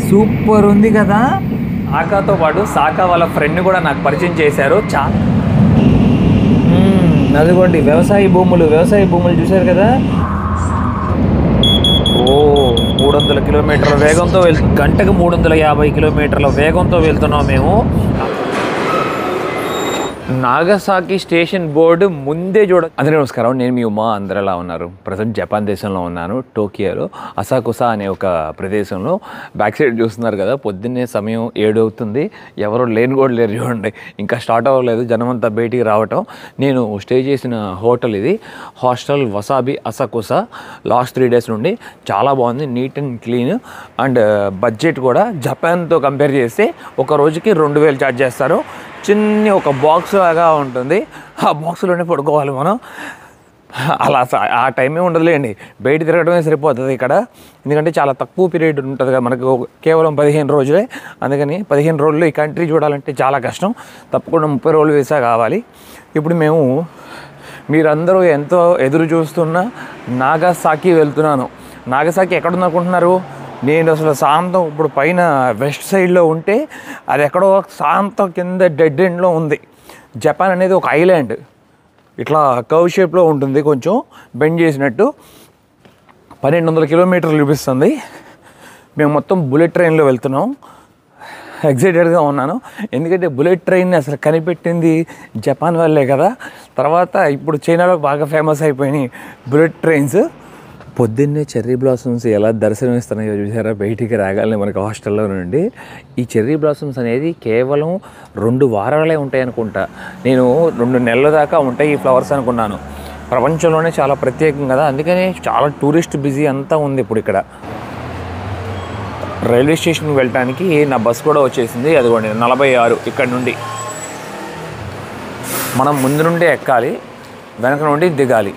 Super ఉంది కదా ఆకాతో పాటు సాకా వాళ్ళ ఫ్రెండ్ కూడా నాకు పరిచయం చేశారు చాలా మ్మ్, అదిగోండి వ్యవసాయ భూములు వ్యవసాయ భూములు చూశారు కదా ఓ మూడు వందల కిలోమీటర్ల వేగంతో వెళ్ గంటకు మూడు వందల యాభై కిలోమీటర్ల వేగంతో వెళ్తున్నాం మేము నాగసాకి స్టేషన్ బోర్డు ముందే చూడ అందరూ నమస్కారం నేను మీ ఉమా అందరూ ఎలా ఉన్నారు ప్రజెంట్ జపాన్ దేశంలో ఉన్నాను టోకియోలో అసాకుసా అనే ఒక ప్రదేశంలో బ్యాక్ సైడ్ చూస్తున్నారు కదా పొద్దున్నే సమయం ఏడు అవుతుంది ఎవరు లేని కూడా లేరు చూడండి ఇంకా స్టార్ట్ అవ్వలేదు జనం అంతా బయటికి రావటం నేను స్టే చేసిన హోటల్ ఇది hostel Wasabi Asakusa last three days నుండి చాలా బాగుంది neat and clean and budget కూడా జపాన్తో కంపేర్ చేస్తే ఒక రోజుకి రెండు వేలు ఛార్జ్ చేస్తారు చిన్ని ఒక బాక్స్ లాగా ఉంటుంది ఆ బాక్స్లోనే పడుకోవాలి మనం అలా స- ఆ టైమే ఉండదులేండి బయట తిరగడమే సరిపోతుంది ఇక్కడ ఎందుకంటే చాలా తక్కువ పీరియడ్ ఉంటుంది కదా మనకు కేవలం పదిహేను రోజులే అందుకని పదిహేను రోజులు ఈ కంట్రీ చూడాలంటే చాలా కష్టం తప్పకుండా ముప్పై రోజులు వీసా కావాలి ఇప్పుడు మేము మీరందరూ ఎంతో ఎదురు చూస్తున్న నాగసాకి వెళ్తున్నాను నాగసాకి ఎక్కడుంది అనుకుంటున్నారు నేను అసలు శాంతం ఇప్పుడు పైన వెస్ట్ సైడ్లో ఉంటే అది ఎక్కడో శాంతం కింద డెడ్ ఎండ్లో ఉంది జపాన్ అనేది ఒక ఐలాండ్ ఇట్లా కవ్ షేప్లో ఉంటుంది కొంచెం బెండ్ చేసినట్టు పన్నెండు వందల కిలోమీటర్లు చూపిస్తుంది మేము మొత్తం బుల్లెట్ ట్రైన్లో వెళ్తున్నాం ఎగ్జైటెడ్గా ఉన్నాను ఎందుకంటే బుల్లెట్ ట్రైన్ అసలు కనిపెట్టింది జపాన్ వాళ్ళే కదా తర్వాత ఇప్పుడు చైనాలో బాగా ఫేమస్ అయిపోయినాయి బుల్లెట్ ట్రైన్స్ పొద్దున్నే చెర్రీ బ్లాసమ్స్ ఎలా దర్శనమిస్తున్నాయో చూసారా బయటికి రాగాలని మనకి హాస్టల్లో నుండి ఈ చెర్రీ బ్లాసమ్స్ అనేది కేవలం రెండు వారాలే ఉంటాయి అనుకుంటా నేను రెండు నెలల దాకా ఉంటాయి ఈ ఫ్లవర్స్ అనుకున్నాను ప్రపంచంలోనే చాలా ప్రత్యేకం కదా అందుకని చాలా టూరిస్ట్ బిజీ అంతా ఉంది ఇప్పుడు ఇక్కడ రైల్వే స్టేషన్కి వెళ్ళటానికి నా బస్ కూడా వచ్చేసింది అదిగోండి నలభై ఆరు ఇక్కడ నుండి మనం ముందు నుండే ఎక్కాలి వెనక నుండి దిగాలి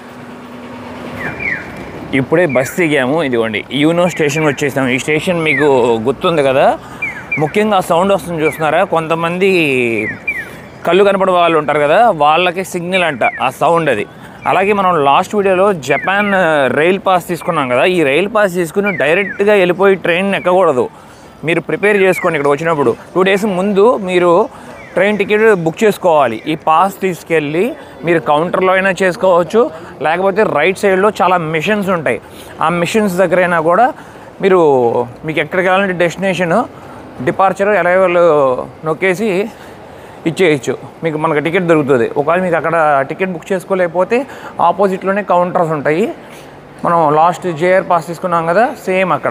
ఇప్పుడే బస్ దిగాము ఇదిగోండి యూనో స్టేషన్ వచ్చేసాము ఈ స్టేషన్ మీకు గుర్తుంది కదా ముఖ్యంగా సౌండ్ వస్తుంది చూస్తున్నారా కొంతమంది కళ్ళు కనపడే వాళ్ళు ఉంటారు కదా వాళ్ళకి సిగ్నల్ అంట ఆ సౌండ్ అది అలాగే మనం లాస్ట్ వీడియోలో జపాన్ రైల్ పాస్ తీసుకున్నాం కదా ఈ రైల్ పాస్ తీసుకుని డైరెక్ట్గా వెళ్ళిపోయి ట్రైన్ ఎక్కకూడదు మీరు ప్రిపేర్ చేసుకోండి ఇక్కడ వచ్చినప్పుడు టూ డేస్ ముందు మీరు ట్రైన్ టికెట్ బుక్ చేసుకోవాలి ఈ పాస్ తీసుకెళ్ళి మీరు కౌంటర్లో అయినా చేసుకోవచ్చు లేకపోతే రైట్ సైడ్లో చాలా మిషన్స్ ఉంటాయి ఆ మిషన్స్ దగ్గరైనా కూడా మీరు మీకు ఎక్కడికి వెళ్ళాలంటే డెస్టినేషన్ డిపార్చర్ అరైవల్ నొక్కేసి ఇచ్చేయచ్చు మీకు మనకు టికెట్ దొరుకుతుంది ఒకవేళ మీకు అక్కడ టికెట్ బుక్ చేసుకోలేకపోతే ఆపోజిట్లోనే కౌంటర్స్ ఉంటాయి మనం లాస్ట్ జేఆర్ పాస్ తీసుకున్నాం కదా సేమ్ అక్కడ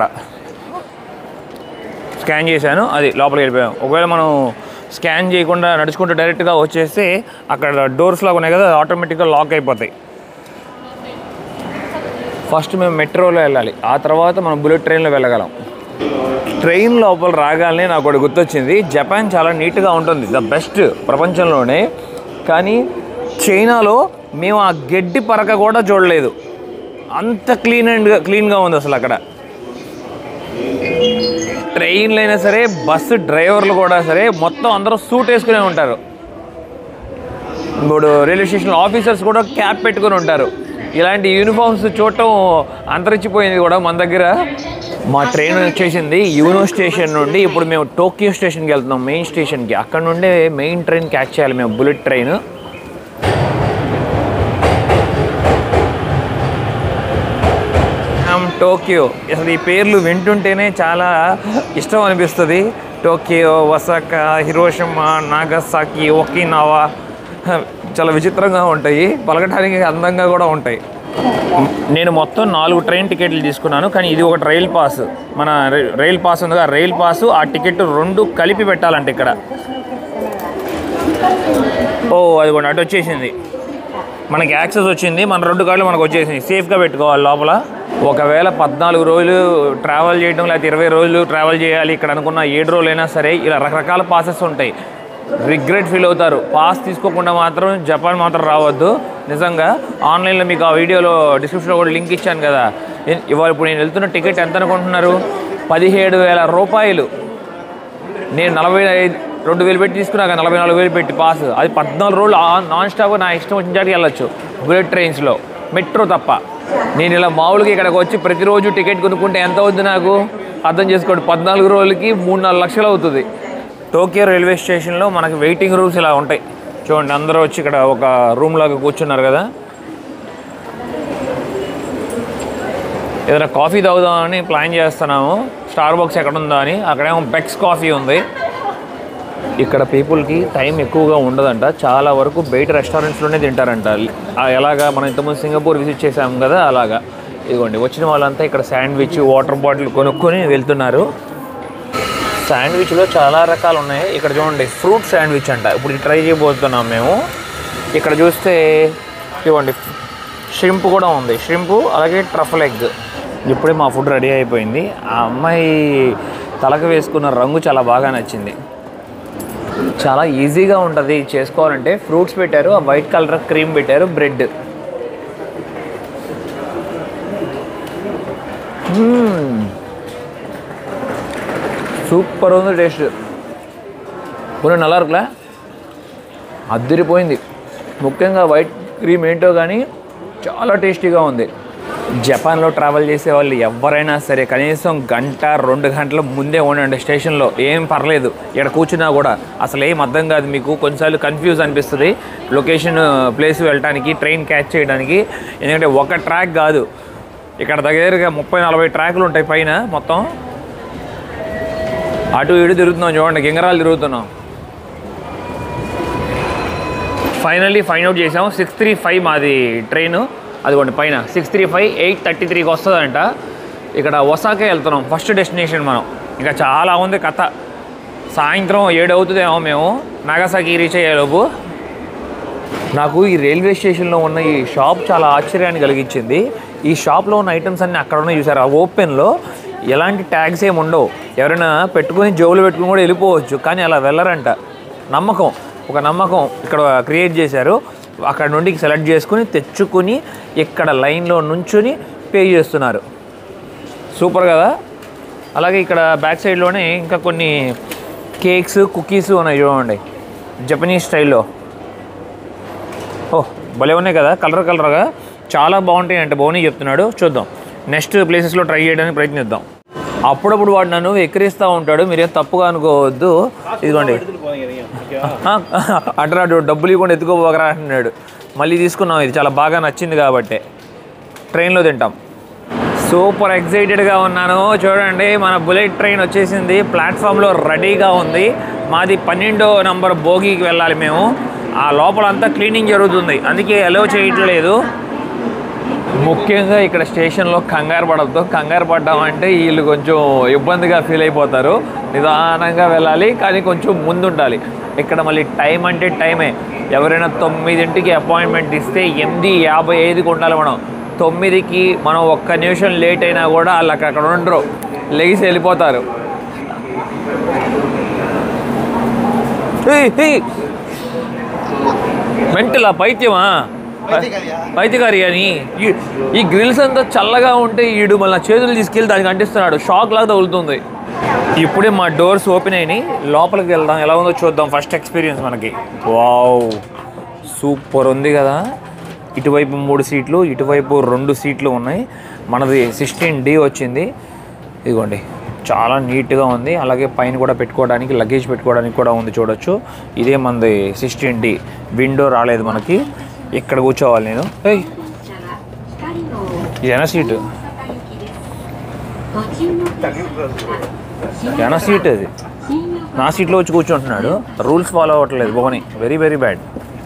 స్కాన్ చేశాను అది లోపలికి వెళ్ళిపోయాం ఒకవేళ మనం స్కాన్ చేయకుండా నడుచుకుంటూ డైరెక్ట్గా వచ్చేస్తే అక్కడ డోర్స్ లాగా ఉన్నాయి కదా ఆటోమేటిక్గా లాక్ అయిపోతాయి ఫస్ట్ మేము మెట్రోలో వెళ్ళాలి ఆ తర్వాత మనం బుల్లెట్ ట్రైన్లో వెళ్ళగలం ట్రైన్ లోపల రాగానే నాకు ఒకటి గుర్తొచ్చింది జపాన్ చాలా నీట్గా ఉంటుంది ద బెస్ట్ ప్రపంచంలోనే కానీ చైనాలో మేము ఆ గడ్డి పరక కూడా చూడలేదు అంత క్లీన్ అండ్ క్లీన్గా ఉంది అసలు అక్కడ ట్రైన్లు అయినా సరే బస్సు డ్రైవర్లు కూడా సరే మొత్తం అందరూ సూట్ వేసుకునే ఉంటారు ఇప్పుడు రైల్వే స్టేషన్ ఆఫీసర్స్ కూడా క్యాప్ పెట్టుకుని ఉంటారు ఇలాంటి యూనిఫామ్స్ చూడటం అంతరించిపోయింది కూడా మన దగ్గర మా ట్రైన్ వచ్చేసింది యూనో స్టేషన్ నుండి ఇప్పుడు మేము టోక్యో స్టేషన్కి వెళ్తున్నాం మెయిన్ స్టేషన్కి అక్కడ నుండే మెయిన్ ట్రైన్ క్యాచ్ చేయాలి మేము బుల్లెట్ ట్రైన్ ఐమ్ టోక్యో అసలు ఈ పేర్లు వింటుంటేనే చాలా ఇష్టం అనిపిస్తుంది Tokyo Osaka Hiroshima Nagasaki Okinawa చాలా విచిత్రంగా ఉంటాయి పలకటానికి అందంగా కూడా ఉంటాయి నేను మొత్తం నాలుగు ట్రైన్ టికెట్లు తీసుకున్నాను కానీ ఇది ఒకటి రైల్ పాస్ మన రై- రైల్ పాస్ ఉంది కదా రైల్ పాస్ ఆ టికెట్ రెండు కలిపి పెట్టాలంట ఇక్కడ ఓ అది కూడా అటు వచ్చేసింది మనకి యాక్సెస్ వచ్చింది మన రెండు కార్లు మనకు వచ్చేసింది సేఫ్గా పెట్టుకోవాలి లోపల ఒకవేళ పద్నాలుగు రోజులు ట్రావెల్ చేయడం లేకపోతే ఇరవై రోజులు ట్రావెల్ చేయాలి ఇక్కడ అనుకున్న ఏడు రోజులైనా సరే ఇలా రకరకాల పాసెస్ ఉంటాయి రిగ్రెట్ ఫీల్ అవుతారు పాస్ తీసుకోకుండా మాత్రం జపాన్ మాత్రం రావద్దు నిజంగా ఆన్లైన్లో మీకు ఆ వీడియోలో డిస్క్రిప్షన్లో కూడా లింక్ ఇచ్చాను కదా ఇ- ఇవాళ ఇప్పుడు నేను వెళ్తున్న టికెట్ ఎంత అనుకుంటున్నారు పదిహేడు వేల రూపాయలు నేను నలభై ఐదు రెండు వేలు పెట్టి తీసుకున్నాక నలభై నాలుగు వేలు పెట్టి పాస్ అది పద్నాలుగు రోజులు ఆ- నాన్ స్టాప్ నా ఇష్టం వచ్చిన జాటికి వెళ్ళొచ్చు బుల్లెట్ ట్రైన్స్లో మెట్రో తప్ప నేను ఇలా మామూలుగా ఇక్కడికి వచ్చి ప్రతిరోజు టికెట్ కొనుక్కుంటే ఎంత అవుద్ది నాకు అర్థం చేసుకోండి పద్నాలుగు రోజులకి మూడు నాలుగు లక్షలు అవుతుంది టోకియో రైల్వే స్టేషన్లో మనకి వెయిటింగ్ రూమ్స్ ఇలా ఉంటాయి చూడండి అందరూ వచ్చి ఇక్కడ ఒక రూమ్ లాగా కూర్చున్నారు కదా ఏదైనా కాఫీ తాగుదామని ప్లాన్ చేస్తున్నాము స్టార్ బాక్స్ ఎక్కడ ఉందా అని అక్కడేమో బెక్స్ కాఫీ ఉంది ఇక్కడ పీపుల్కి టైం ఎక్కువగా ఉండదంట చాలా వరకు బయట రెస్టారెంట్స్లోనే తింటారంట ఆ ఎలాగా మనం ఇంతకుముందు సింగపూర్ విజిట్ చేసాం కదా అలాగా ఇదిగోండి వచ్చిన వాళ్ళంతా ఇక్కడ శాండ్విచ్ వాటర్ బాటిల్ కొనుక్కొని వెళ్తున్నారు శాండ్విచ్లో చాలా రకాలు ఉన్నాయి ఇక్కడ చూడండి ఫ్రూట్ శాండ్విచ్ అంట ఇప్పుడు ఇది ట్రై చేయబోతున్నాం మేము ఇక్కడ చూస్తే ఇవ్వండి షింప్ కూడా ఉంది షింప్ అలాగే ట్రఫల్ ఎగ్ ఇప్పుడే మా ఫుడ్ రెడీ అయిపోయింది ఆ అమ్మాయి తలకు వేసుకున్న రంగు చాలా బాగా నచ్చింది చాలా ఈజీగా ఉంటుంది చేసుకోవాలంటే ఫ్రూట్స్ పెట్టారు ఆ వైట్ కలర్ క్రీమ్ పెట్టారు బ్రెడ్ సూపర్ ఉంది టేస్ట్ కొన్ని నల్లా இருக்குல்ல అద్దరిపోయింది ముఖ్యంగా వైట్ క్రీమ్ ఏంటో కానీ చాలా టేస్టీగా ఉంది జపాన్లో ట్రావెల్ చేసే వాళ్ళు ఎవరైనా సరే కనీసం గంట రెండు గంటల ముందే ఉండండి స్టేషన్లో ఏం పర్లేదు ఇక్కడ కూర్చున్నా కూడా అసలు ఏం అర్థం కాదు మీకు కొన్నిసార్లు కన్ఫ్యూజ్ అనిపిస్తుంది లొకేషన్ ప్లేస్ వెళ్ళడానికి ట్రైన్ క్యాచ్ చేయడానికి ఎందుకంటే ఒక ట్రాక్ కాదు ఇక్కడ దగ్గరగా ముప్పై నలభై ట్రాకులు ఉంటాయి పైన మొత్తం అటు ఇటు తిరుగుతున్నాం చూడండి గింగరాలు తిరుగుతున్నాం ఫైనల్లీ ఫైండ్ అవుట్ చేసాం సిక్స్ త్రీ ఫైవ్ మాది ట్రైన్ అదిగోండి పైన six three five eight thirty త్రీకి వస్తుందంట ఇక్కడ ఒసాకే వెళ్తున్నాం ఫస్ట్ డెస్టినేషన్ మనం ఇంకా చాలా ఉంది కథ సాయంత్రం ఏడు అవుతుందేమో మేము నాగసాకి రీచ్ అయ్యేలోపు నాకు ఈ రైల్వే స్టేషన్లో ఉన్న ఈ షాప్ చాలా ఆశ్చర్యాన్ని కలిగించింది ఈ షాప్లో ఉన్న ఐటమ్స్ అన్నీ అక్కడ ఉన్నాయి చూసారు ఆ ఓపెన్లో ఎలాంటి ట్యాగ్స్ ఏమి ఉండవు ఎవరైనా పెట్టుకొని జోబులు పెట్టుకుని కూడా వెళ్ళిపోవచ్చు కానీ అలా వెళ్ళరంట నమ్మకం ఒక నమ్మకం ఇక్కడ క్రియేట్ చేశారు అక్కడ నుండి సెలెక్ట్ చేసుకుని తెచ్చుకుని ఇక్కడ లైన్లో నుంచుని పే చేస్తున్నారు సూపర్ కదా అలాగే ఇక్కడ బ్యాక్ సైడ్లోనే ఇంకా కొన్ని కేక్స్ కుకీస్ ఉన్నాయి చూడండి జపనీస్ స్టైల్లో ఓ భలే ఉన్నాయి కదా కలర్ కలర్గా చాలా బాగుంటాయి అంటే బాగున్నాయి చెప్తున్నాడు చూద్దాం నెక్స్ట్ ప్లేసెస్లో ట్రై చేయడానికి ప్రయత్నిద్దాం అప్పుడప్పుడు వాడు నన్ను ఎక్కిరిస్తూ ఉంటాడు మీరేం తప్పుగా అనుకోవద్దు ఇదిగోండి అటు డబ్బులు ఇవ్వకుండా ఎత్తుకోపోగరా అంటున్నాడు మళ్ళీ తీసుకున్నాం ఇది చాలా బాగా నచ్చింది కాబట్టి ట్రైన్లో తింటాం సూపర్ ఎక్సైటెడ్గా ఉన్నాను చూడండి మన బుల్లెట్ ట్రైన్ వచ్చేసింది ప్లాట్ఫామ్లో రెడీగా ఉంది మాది పన్నెండో నంబర్ భోగికి వెళ్ళాలి మేము ఆ లోపల అంతా క్లీనింగ్ జరుగుతుంది అందుకే అలో చేయట్లేదు ముఖ్యంగా ఇక్కడ స్టేషన్లో కంగారు పడద్దు కంగారు పడ్డామంటే వీళ్ళు కొంచెం ఇబ్బందిగా ఫీల్ అయిపోతారు నిదానంగా వెళ్ళాలి కానీ కొంచెం ముందు ఉండాలి ఇక్కడ మళ్ళీ టైం అంటే టైమే ఎవరైనా తొమ్మిదింటికి అపాయింట్మెంట్ ఇస్తే ఎనిమిది యాభై ఐదుకి ఉండాలి మనం తొమ్మిదికి మనం ఒక్క నిమిషం లేట్ అయినా కూడా వాళ్ళు అక్కడ అక్కడ ఉండరు లెగిసి వెళ్ళిపోతారు ఏయ్, ఏయ్. మెంటలా పైత్యమా పైతికారి అని ఈ- ఈ గ్రిల్స్ అంతా చల్లగా ఉంటే ఈడు మళ్ళీ చేతులు తీసుకెళ్ళి దానికి అంటిస్తున్నాడు షాక్ లాగా తగులుతుంది ఇప్పుడే మా డోర్స్ ఓపెన్ అయినాయి లోపలికి వెళ్దాం ఎలా ఉందో చూద్దాం ఫస్ట్ ఎక్స్పీరియన్స్ మనకి వావ్ సూపర్ ఉంది కదా ఇటువైపు మూడు సీట్లు ఇటువైపు రెండు సీట్లు ఉన్నాయి మనది సిక్స్టీన్ డి వచ్చింది ఇదిగోండి చాలా నీట్గా ఉంది అలాగే పైన కూడా పెట్టుకోవడానికి లగేజ్ పెట్టుకోవడానికి కూడా ఉంది చూడొచ్చు ఇదే మనది సిక్స్టీన్ డి విండో రాలేదు మనకి ఇక్కడ కూర్చోవాలి నేను ఏయ్ ఇది ఎన సీటు ఎన సీట్ అది నా సీట్లో వచ్చి కూర్చుంటున్నాడు రూల్స్ ఫాలో అవ్వట్లేదు బోని వెరీ వెరీ బ్యాడ్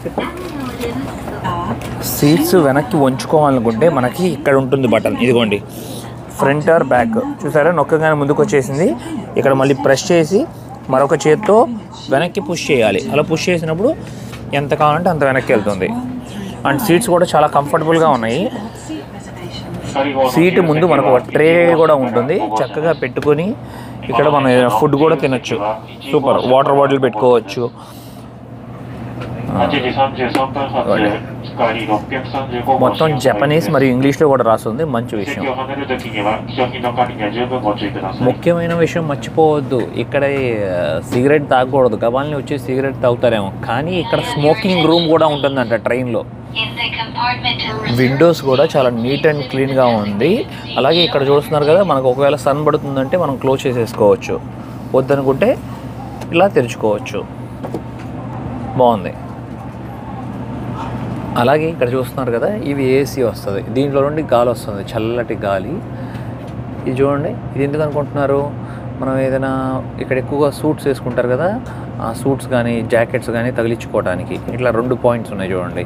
సీట్స్ వెనక్కి వంచుకోవాలనుకుంటే మనకి ఇక్కడ ఉంటుంది బటన్ ఇదిగోండి ఫ్రంట్ ఆర్ బ్యాక్ చూసారా నొక్కగానే ముందుకు వచ్చేసింది ఇక్కడ మళ్ళీ ప్రెస్ చేసి మరొక చేత్తో వెనక్కి పుష్ చేయాలి అలా పుష్ చేసినప్పుడు ఎంత కావాలంటే అంత వెనక్కి వెళ్తుంది అండ్ సీట్స్ కూడా చాలా కంఫర్టబుల్గా ఉన్నాయి సీటు ముందు మనకు ఒక ట్రే కూడా ఉంటుంది చక్కగా పెట్టుకొని ఇక్కడ మనం ఏదైనా ఫుడ్ కూడా తినొచ్చు సూపర్ వాటర్ బాటిల్ పెట్టుకోవచ్చు 8時33分発帰り635号 మొత్తం జపనీస్ మరియు ఇంగ్లీష్లో కూడా రాస్తుంది మంచి 席 విషయం を離れる時には貴重品の管理には十分ご注意ください ముఖ్యమైన విషయం మర్చిపోవద్దు ఇక్కడ ఆ, సిగరెట్ తాగకూడదు గబాల్ని వచ్చి సిగరెట్ తాగుతారేమో కానీ ఇక్కడ స్మోకింగ్ రూమ్ కూడా ఉంటుందంట ట్రైన్లో 現在乾杯 విండోస్ కూడా చాలా నీట్ అండ్ క్లీన్గా ఉంది అలాగే ఇక్కడ చూస్తున్నారు కదా మనకు ఒకవేళ సన్ పడుతుందంటే మనం క్లోజ్ చేసేసుకోవచ్చు వద్దనుకుంటే ఇలా తెరుచుకోవచ్చు బాగుంది అలాగే ఇక్కడ చూస్తున్నారు కదా ఇవి ఏసీ వస్తుంది దీంట్లో నుండి గాలి వస్తుంది చల్లటి గాలి ఇది చూడండి ఇది ఎందుకు అనుకుంటున్నారు మనం ఏదైనా ఇక్కడ ఎక్కువగా సూట్స్ వేసుకుంటారు కదా ఆ సూట్స్ కానీ జాకెట్స్ కానీ తగిలించుకోవడానికి ఇట్లా రెండు పాయింట్స్ ఉన్నాయి చూడండి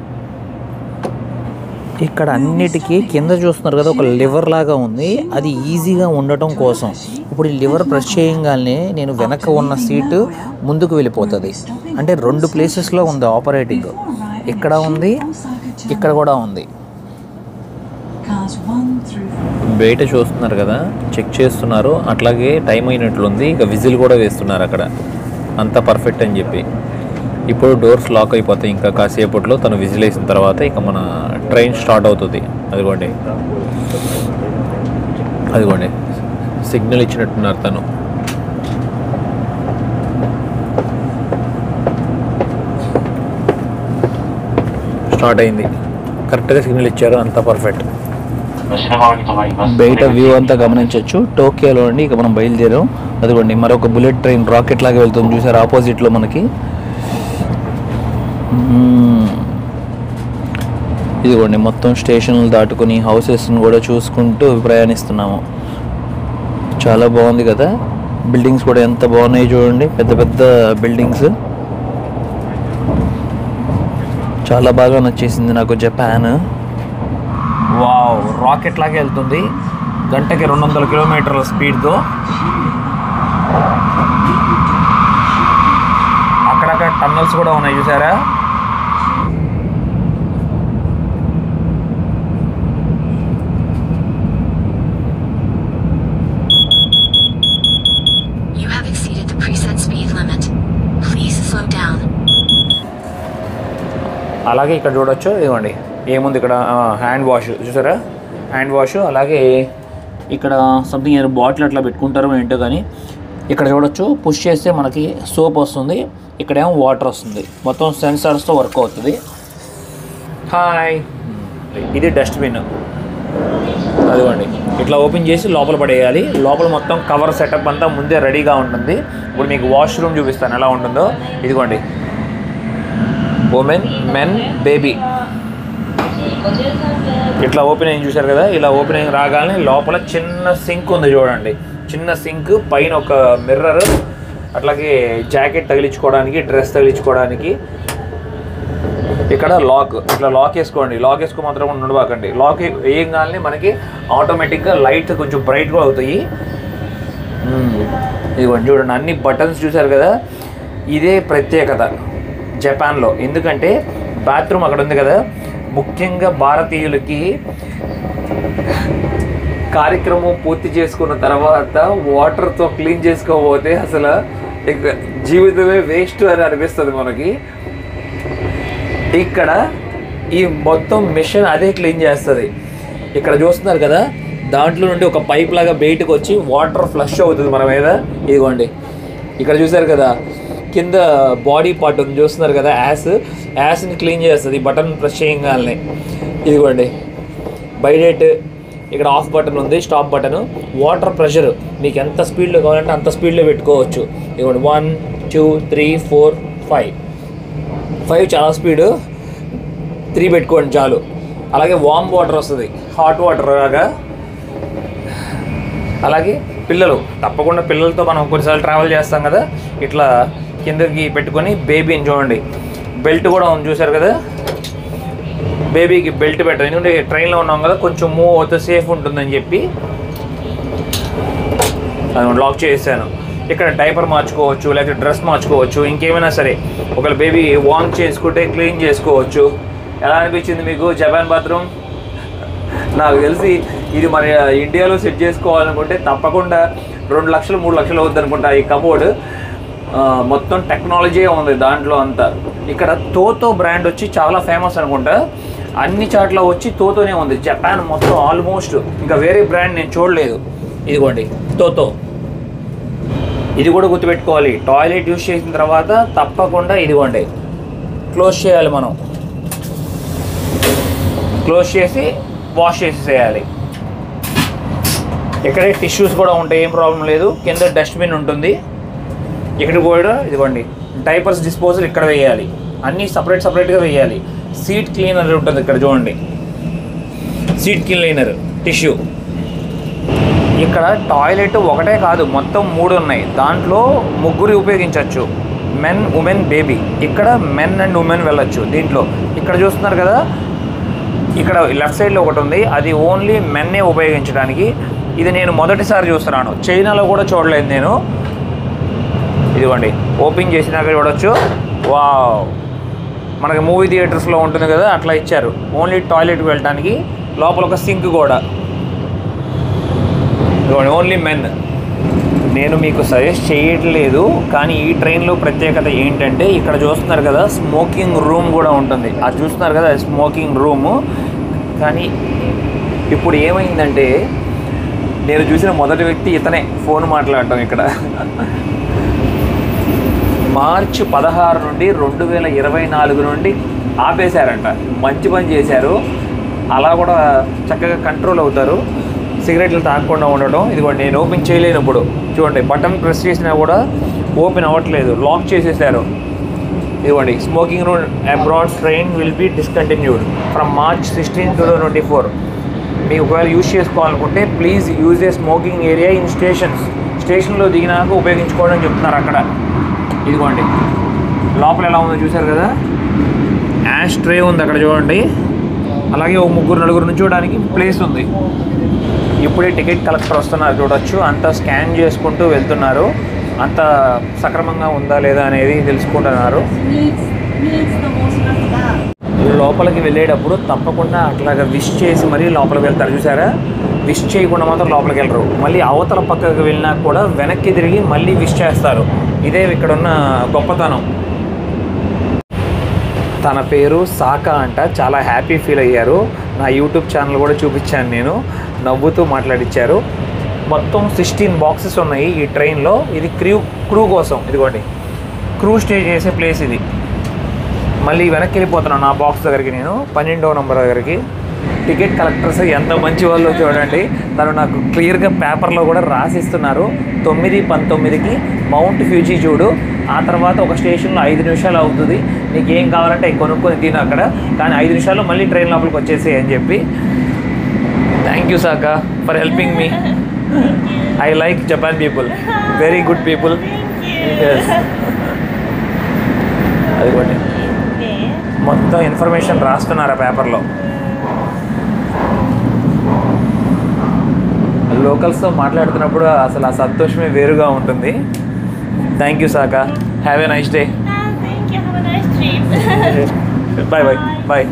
ఇక్కడ అన్నిటికీ కింద చూస్తున్నారు కదా ఒక లివర్ లాగా ఉంది అది ఈజీగా ఉండటం కోసం ఇప్పుడు ఈ లివర్ ప్రెస్ చేయగానే నేను వెనక ఉన్న సీటు ముందుకు వెళ్ళిపోతుంది అంటే రెండు ప్లేసెస్లో ఉంది ఆపరేటింగ్ ఇక్కడ ఉంది ఇక్కడ కూడా ఉంది Cars 1 through 4. బయట చూస్తున్నారు కదా చెక్ చేస్తున్నారు అట్లాగే టైం అయినట్లుంది ఇక విజిల్ కూడా వేస్తున్నారు అక్కడ అంత పర్ఫెక్ట్ అని చెప్పి ఇప్పుడు డోర్స్ లాక్ అయిపోతాయి ఇంకా కాసేపట్లో తను విజిల్ వేసిన తర్వాత ఇక మన ట్రైన్ స్టార్ట్ అవుతుంది అదిగోండి అదిగోండి సిగ్నల్ ఇచ్చినట్టున్నారు తను స్టార్ట్ అయింది కరెక్ట్గా సిగ్నల్ ఇచ్చారు అంతా పర్ఫెక్ట్ 品川に停まります。 బయట వ్యూ అంతా గమనించవచ్చు టోక్యోలో అండి ఇక మనం బయలుదేరాం అదిగోండి మరొక బుల్లెట్ ట్రైన్ రాకెట్ లాగా వెళ్తుంది చూసారు ఆపోజిట్లో మనకి మ్మ్. ఇదిగోండి మొత్తం స్టేషన్లు దాటుకుని హౌసెస్ని కూడా చూసుకుంటూ ప్రయాణిస్తున్నాము చాలా బాగుంది కదా బిల్డింగ్స్ కూడా ఎంత బాగున్నాయి చూడండి పెద్ద పెద్ద బిల్డింగ్స్ చాలా బాగా నచ్చేసింది నాకు జపాన్ వావ్ రాకెట్ లాగే వెళ్తుంది గంటకి రెండు వందల కిలోమీటర్ల స్పీడ్తో అక్కడక్కడ టన్నల్స్ కూడా ఉన్నాయి చూసారా You have exceeded the preset speed limit. Please slow down. అలాగే ఇక్కడ చూడొచ్చు ఇదిగోండి ఏముంది ఇక్కడ హ్యాండ్ వాష్ చూసారా హ్యాండ్ వాష్ అలాగే ఇక్కడ సంథింగ్ ఏదో బాటిల్ అట్లా పెట్టుకుంటారో ఏంటో కానీ ఇక్కడ చూడొచ్చు పుష్ చేస్తే మనకి సోప్ వస్తుంది ఇక్కడేమో వాటర్ వస్తుంది మొత్తం సెన్సార్స్తో వర్క్ అవుతుంది హాయ్ ఇది డస్ట్బిన్ అదిగోండి ఇట్లా ఓపెన్ చేసి లోపల పడేయాలి లోపల మొత్తం కవర్ సెటప్ అంతా ముందే రెడీగా ఉంటుంది ఇప్పుడు మీకు వాష్రూమ్ చూపిస్తాను ఎలా ఉంటుందో ఇదిగోండి ఉమెన్ మెన్ బేబీ ఇట్లా ఓపెన్ అయ్యి చూశారు కదా ఇలా ఓపెన్ అయ్యి రాగానే లోపల చిన్న సింక్ ఉంది చూడండి చిన్న సింక్ పైన ఒక మిర్రర్ అట్లాగే జాకెట్ తగిలించుకోవడానికి డ్రెస్ తగిలించుకోవడానికి ఇక్కడ లాక్ ఇట్లా లాక్ వేసుకోండి లాక్ వేసుకో మాత్రం ఉండబాకండి లాక్ వేయగానే మనకి ఆటోమేటిక్గా లైట్ కొంచెం బ్రైట్గా అవుతాయి మ్మ్. ఇదిగోండి చూడండి అన్ని బటన్స్ చూశారు కదా ఇదే ప్రత్యేకత జపాన్లో ఎందుకంటే బాత్రూమ్ అక్కడ ఉంది కదా ముఖ్యంగా భారతీయులకి కార్యక్రమం పూర్తి చేసుకున్న తర్వాత వాటర్తో క్లీన్ చేసుకోకపోతే అసలు ఇక జీవితమే వేస్ట్ అని అనిపిస్తుంది మనకి ఇక్కడ ఈ మొత్తం మిషన్ అదే క్లీన్ చేస్తుంది ఇక్కడ చూస్తున్నారు కదా దాంట్లో నుండి ఒక పైప్ లాగా బయటకు వచ్చి వాటర్ ఫ్లష్ అవుతుంది మన మీద ఇదిగోండి ఇక్కడ చూసారు కదా కింద బాడీ పార్ట్ ఉంది చూస్తున్నారు కదా యాస్ యాస్ని క్లీన్ చేస్తుంది బటన్ ప్రెస్ చేయగానే ఇదిగోండి బైడేట్ ఇక్కడ ఆఫ్ బటన్ ఉంది స్టాప్ బటన్ వాటర్ ప్రెషర్ మీకు ఎంత స్పీడ్లో కావాలంటే అంత స్పీడ్లో పెట్టుకోవచ్చు ఇదిగోండి one two three four five five చాలా స్పీడ్ త్రీ పెట్టుకోండి చాలు అలాగే వామ్ వాటర్ వస్తుంది హాట్ వాటర్ లాగా అలాగే పిల్లలు తప్పకుండా పిల్లలతో మనం కొన్నిసార్లు ట్రావెల్ చేస్తాం కదా ఇట్లా కిందకి పెట్టుకొని బేబీని చూడండి బెల్ట్ కూడా ఉంది చూసారు కదా బేబీకి బెల్ట్ పెట్టారు ఎందుకంటే ట్రైన్లో ఉన్నాం కదా కొంచెం మూవ్ అవుతే సేఫ్ ఉంటుందని చెప్పి అది లాక్ చేసాను ఇక్కడ డైపర్ మార్చుకోవచ్చు లేకపోతే డ్రెస్ మార్చుకోవచ్చు ఇంకేమైనా సరే ఒకవేళ బేబీ వామ్ చేసుకుంటే క్లీన్ చేసుకోవచ్చు ఎలా అనిపించింది మీకు జపాన్ బాత్రూమ్ నాకు తెలిసి ఇది మన ఇండియాలో సెట్ చేసుకోవాలనుకుంటే తప్పకుండా రెండు లక్షలు మూడు లక్షలు అవుద్ది అనుకుంటా ఈ కబోర్డ్ మొత్తం టెక్నాలజీ ఉంది దాంట్లో అంతా ఇక్కడ తోతో బ్రాండ్ వచ్చి చాలా ఫేమస్ అనుకుంటా అన్ని చాట్ల వచ్చి తోతోనే ఉంది జపాన్ మొత్తం ఆల్మోస్ట్ ఇంకా వేరే బ్రాండ్ నేను చూడలేదు ఇదిగోండి తోతో ఇది కూడా గుర్తుపెట్టుకోవాలి టాయిలెట్ యూస్ చేసిన తర్వాత తప్పకుండా ఇదిగోండి క్లోజ్ చేయాలి మనం క్లోజ్ చేసి వాష్ చేసేసేయాలి ఇక్కడే టిష్యూస్ కూడా ఉంటాయి ఏం ప్రాబ్లం లేదు కింద డస్ట్బిన్ ఉంటుంది ఇక్కడ కూడా ఇదిగోండి డైపర్స్ డిస్పోజల్ ఇక్కడ వేయాలి అన్నీ సపరేట్ సపరేట్గా వేయాలి సీట్ క్లీనర్ ఉంటుంది ఇక్కడ చూడండి సీట్ క్లీనర్ టిష్యూ ఇక్కడ టాయిలెట్ ఒకటే కాదు మొత్తం మూడు ఉన్నాయి దాంట్లో ముగ్గురు ఉపయోగించవచ్చు మెన్ ఉమెన్ బేబీ ఇక్కడ మెన్ అండ్ ఉమెన్ వెళ్ళొచ్చు దీంట్లో ఇక్కడ చూస్తున్నారు కదా ఇక్కడ లెఫ్ట్ సైడ్లో ఒకటి ఉంది అది ఓన్లీ మెన్నే ఉపయోగించడానికి ఇది నేను మొదటిసారి చూస్తున్నాను చైనాలో కూడా చూడలేదు నేను ఇదిగోండి ఓపెన్ చేసినాక చూడొచ్చు వావ్ మనకి మూవీ థియేటర్స్లో ఉంటుంది కదా అట్లా ఇచ్చారు ఓన్లీ టాయిలెట్కి వెళ్ళడానికి లోపల ఒక సింక్ కూడా ఇదిగోండి ఓన్లీ మెన్ నేను మీకు సజెస్ట్ చేయట్లేదు కానీ ఈ ట్రైన్లో ప్రత్యేకత ఏంటంటే ఇక్కడ చూస్తున్నారు కదా స్మోకింగ్ రూమ్ కూడా ఉంటుంది అది చూస్తున్నారు కదా స్మోకింగ్ రూము కానీ ఇప్పుడు ఏమైందంటే నేను చూసిన మొదటి వ్యక్తి ఇతనే ఫోన్ మాట్లాడటం ఇక్కడ మార్చి పదహారు నుండి రెండు వేల ఇరవై నాలుగు నుండి ఆపేశారంట మంచి పని చేశారు అలా కూడా చక్కగా కంట్రోల్ అవుతారు సిగరెట్లు తాగకుండా ఉండటం ఇదిగోండి నేను ఓపెన్ చేయలేనప్పుడు చూడండి బటన్ ప్రెస్ చేసినా కూడా ఓపెన్ అవ్వట్లేదు లాక్ చేసేసారు ఇదిగోండి smoking room abroad train will be discontinued from March sixteen two thousand twenty four మీకు ఒకవేళ యూజ్ చేసుకోవాలనుకుంటే please use a smoking area in stations స్టేషన్లో దిగినాక ఉపయోగించుకోవడం అని చెప్తున్నారు అక్కడ ఇదిగోండి లోపల ఎలా ఉందో చూశారు కదా యాష్ ట్రే ఉంది అక్కడ చూడండి అలాగే ఓ ముగ్గురు నలుగురు నుంచోడానికి ప్లేస్ ఉంది ఇప్పుడే టికెట్ కలెక్టర్ వస్తున్నారు చూడొచ్చు అంతా స్కాన్ చేసుకుంటూ వెళ్తున్నారు అంత సక్రమంగా ఉందా లేదా అనేది తెలుసుకుంటున్నారు needs needs the most of that. లోపలికి వెళ్ళేటప్పుడు తప్పకుండా అట్లాగా విష్ చేసి మరీ లోపలికి వెళ్తారు చూసారా విష్ చేయకుండా మాత్రం లోపలికి వెళ్ళరు మళ్ళీ అవతల పక్కకి వెళ్ళినా కూడా వెనక్కి తిరిగి మళ్ళీ విష్ చేస్తారు ఇదే ఇక్కడ ఉన్న గొప్పతనం తన పేరు సాకా అంట చాలా హ్యాపీ ఫీల్ అయ్యారు నా యూట్యూబ్ ఛానల్ కూడా చూపించాను నేను నవ్వుతూ మాట్లాడిచ్చారు మొత్తం సిక్స్టీన్ బాక్సెస్ ఉన్నాయి ఈ ట్రైన్లో ఇది క్రూ క్రూ కోసం ఇదిగోండి క్రూ స్టే చేసే ప్లేస్ ఇది మళ్ళీ వెనక్కి వెళ్ళిపోతున్నాను నా బాక్స్ దగ్గరికి నేను పన్నెండవ నంబర్ దగ్గరికి టికెట్ కలెక్టర్స్ ఎంత మంచి వాళ్ళు చూడండి తను నాకు క్లియర్గా పేపర్లో కూడా రాసిస్తున్నారు తొమ్మిది పంతొమ్మిదికి మౌంట్ ఫ్యూజీ చూడు ఆ తర్వాత ఒక స్టేషన్లో ఐదు నిమిషాలు అవుతుంది నీకు ఏం కావాలంటే అవి కొనుక్కొని తిను అక్కడ కానీ ఐదు నిమిషాల్లో మళ్ళీ ట్రైన్ లోపలికి వచ్చేసేయి అని చెప్పి thank you Saka for helping me I like Japan people very good people అదిగోండి మొత్తం ఇన్ఫర్మేషన్ రాస్తున్నారు ఆ పేపర్లో లోకల్స్తో మాట్లాడుతున్నప్పుడు అసలు ఆ సంతోషమే వేరుగా ఉంటుంది thank you Saka have a nice day Thank you. Have a nice trip. Bye bye bye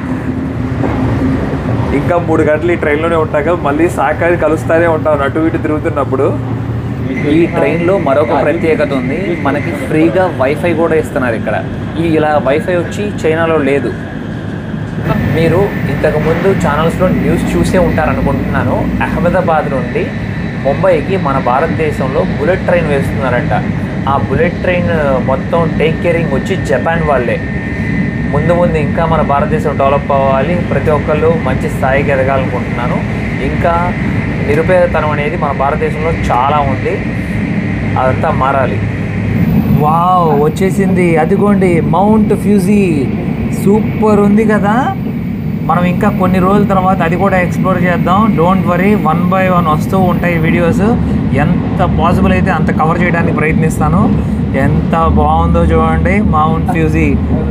ఇంకా మూడు గంటలు ఈ ట్రైన్లోనే ఉంటాక మళ్ళీ సాకాని కలుస్తూనే ఉంటాను అటు ఇటు తిరుగుతున్నప్పుడు ఈ ట్రైన్లో మరొక ప్రత్యేకత ఉంది మనకి ఫ్రీగా వైఫై కూడా ఇస్తున్నారు ఇక్కడ ఈ ఇలా వైఫై వచ్చి చైనాలో లేదు మీరు ఇంతకుముందు ఛానల్స్లో న్యూస్ చూసే ఉంటారనుకుంటున్నాను అహ్మదాబాద్ నుండి ముంబైకి మన భారతదేశంలో బుల్లెట్ ట్రైన్ వేస్తున్నారంట ఆ బుల్లెట్ ట్రైన్ మొత్తం టేక్ కేరింగ్ వచ్చి జపాన్ వాళ్ళే ముందు ముందు ఇంకా మన భారతదేశం డెవలప్ అవ్వాలి ప్రతి ఒక్కళ్ళు మంచి స్థాయికి ఎదగాలనుకుంటున్నాను ఇంకా నిరుపేదతనం అనేది మన భారతదేశంలో చాలా ఉంది అదంతా మారాలి వావ్ వచ్చేసింది అదిగోండి మౌంట్ ఫ్యూజీ సూపర్ ఉంది కదా మనం ఇంకా కొన్ని రోజుల తర్వాత అది కూడా ఎక్స్ప్లోర్ చేద్దాం don't worry one by one వస్తూ ఉంటాయి వీడియోస్ ఎంత పాసిబుల్ అయితే అంత కవర్ చేయడానికి ప్రయత్నిస్తాను ఎంత బాగుందో చూడండి మౌంట్ ఫ్యూజీ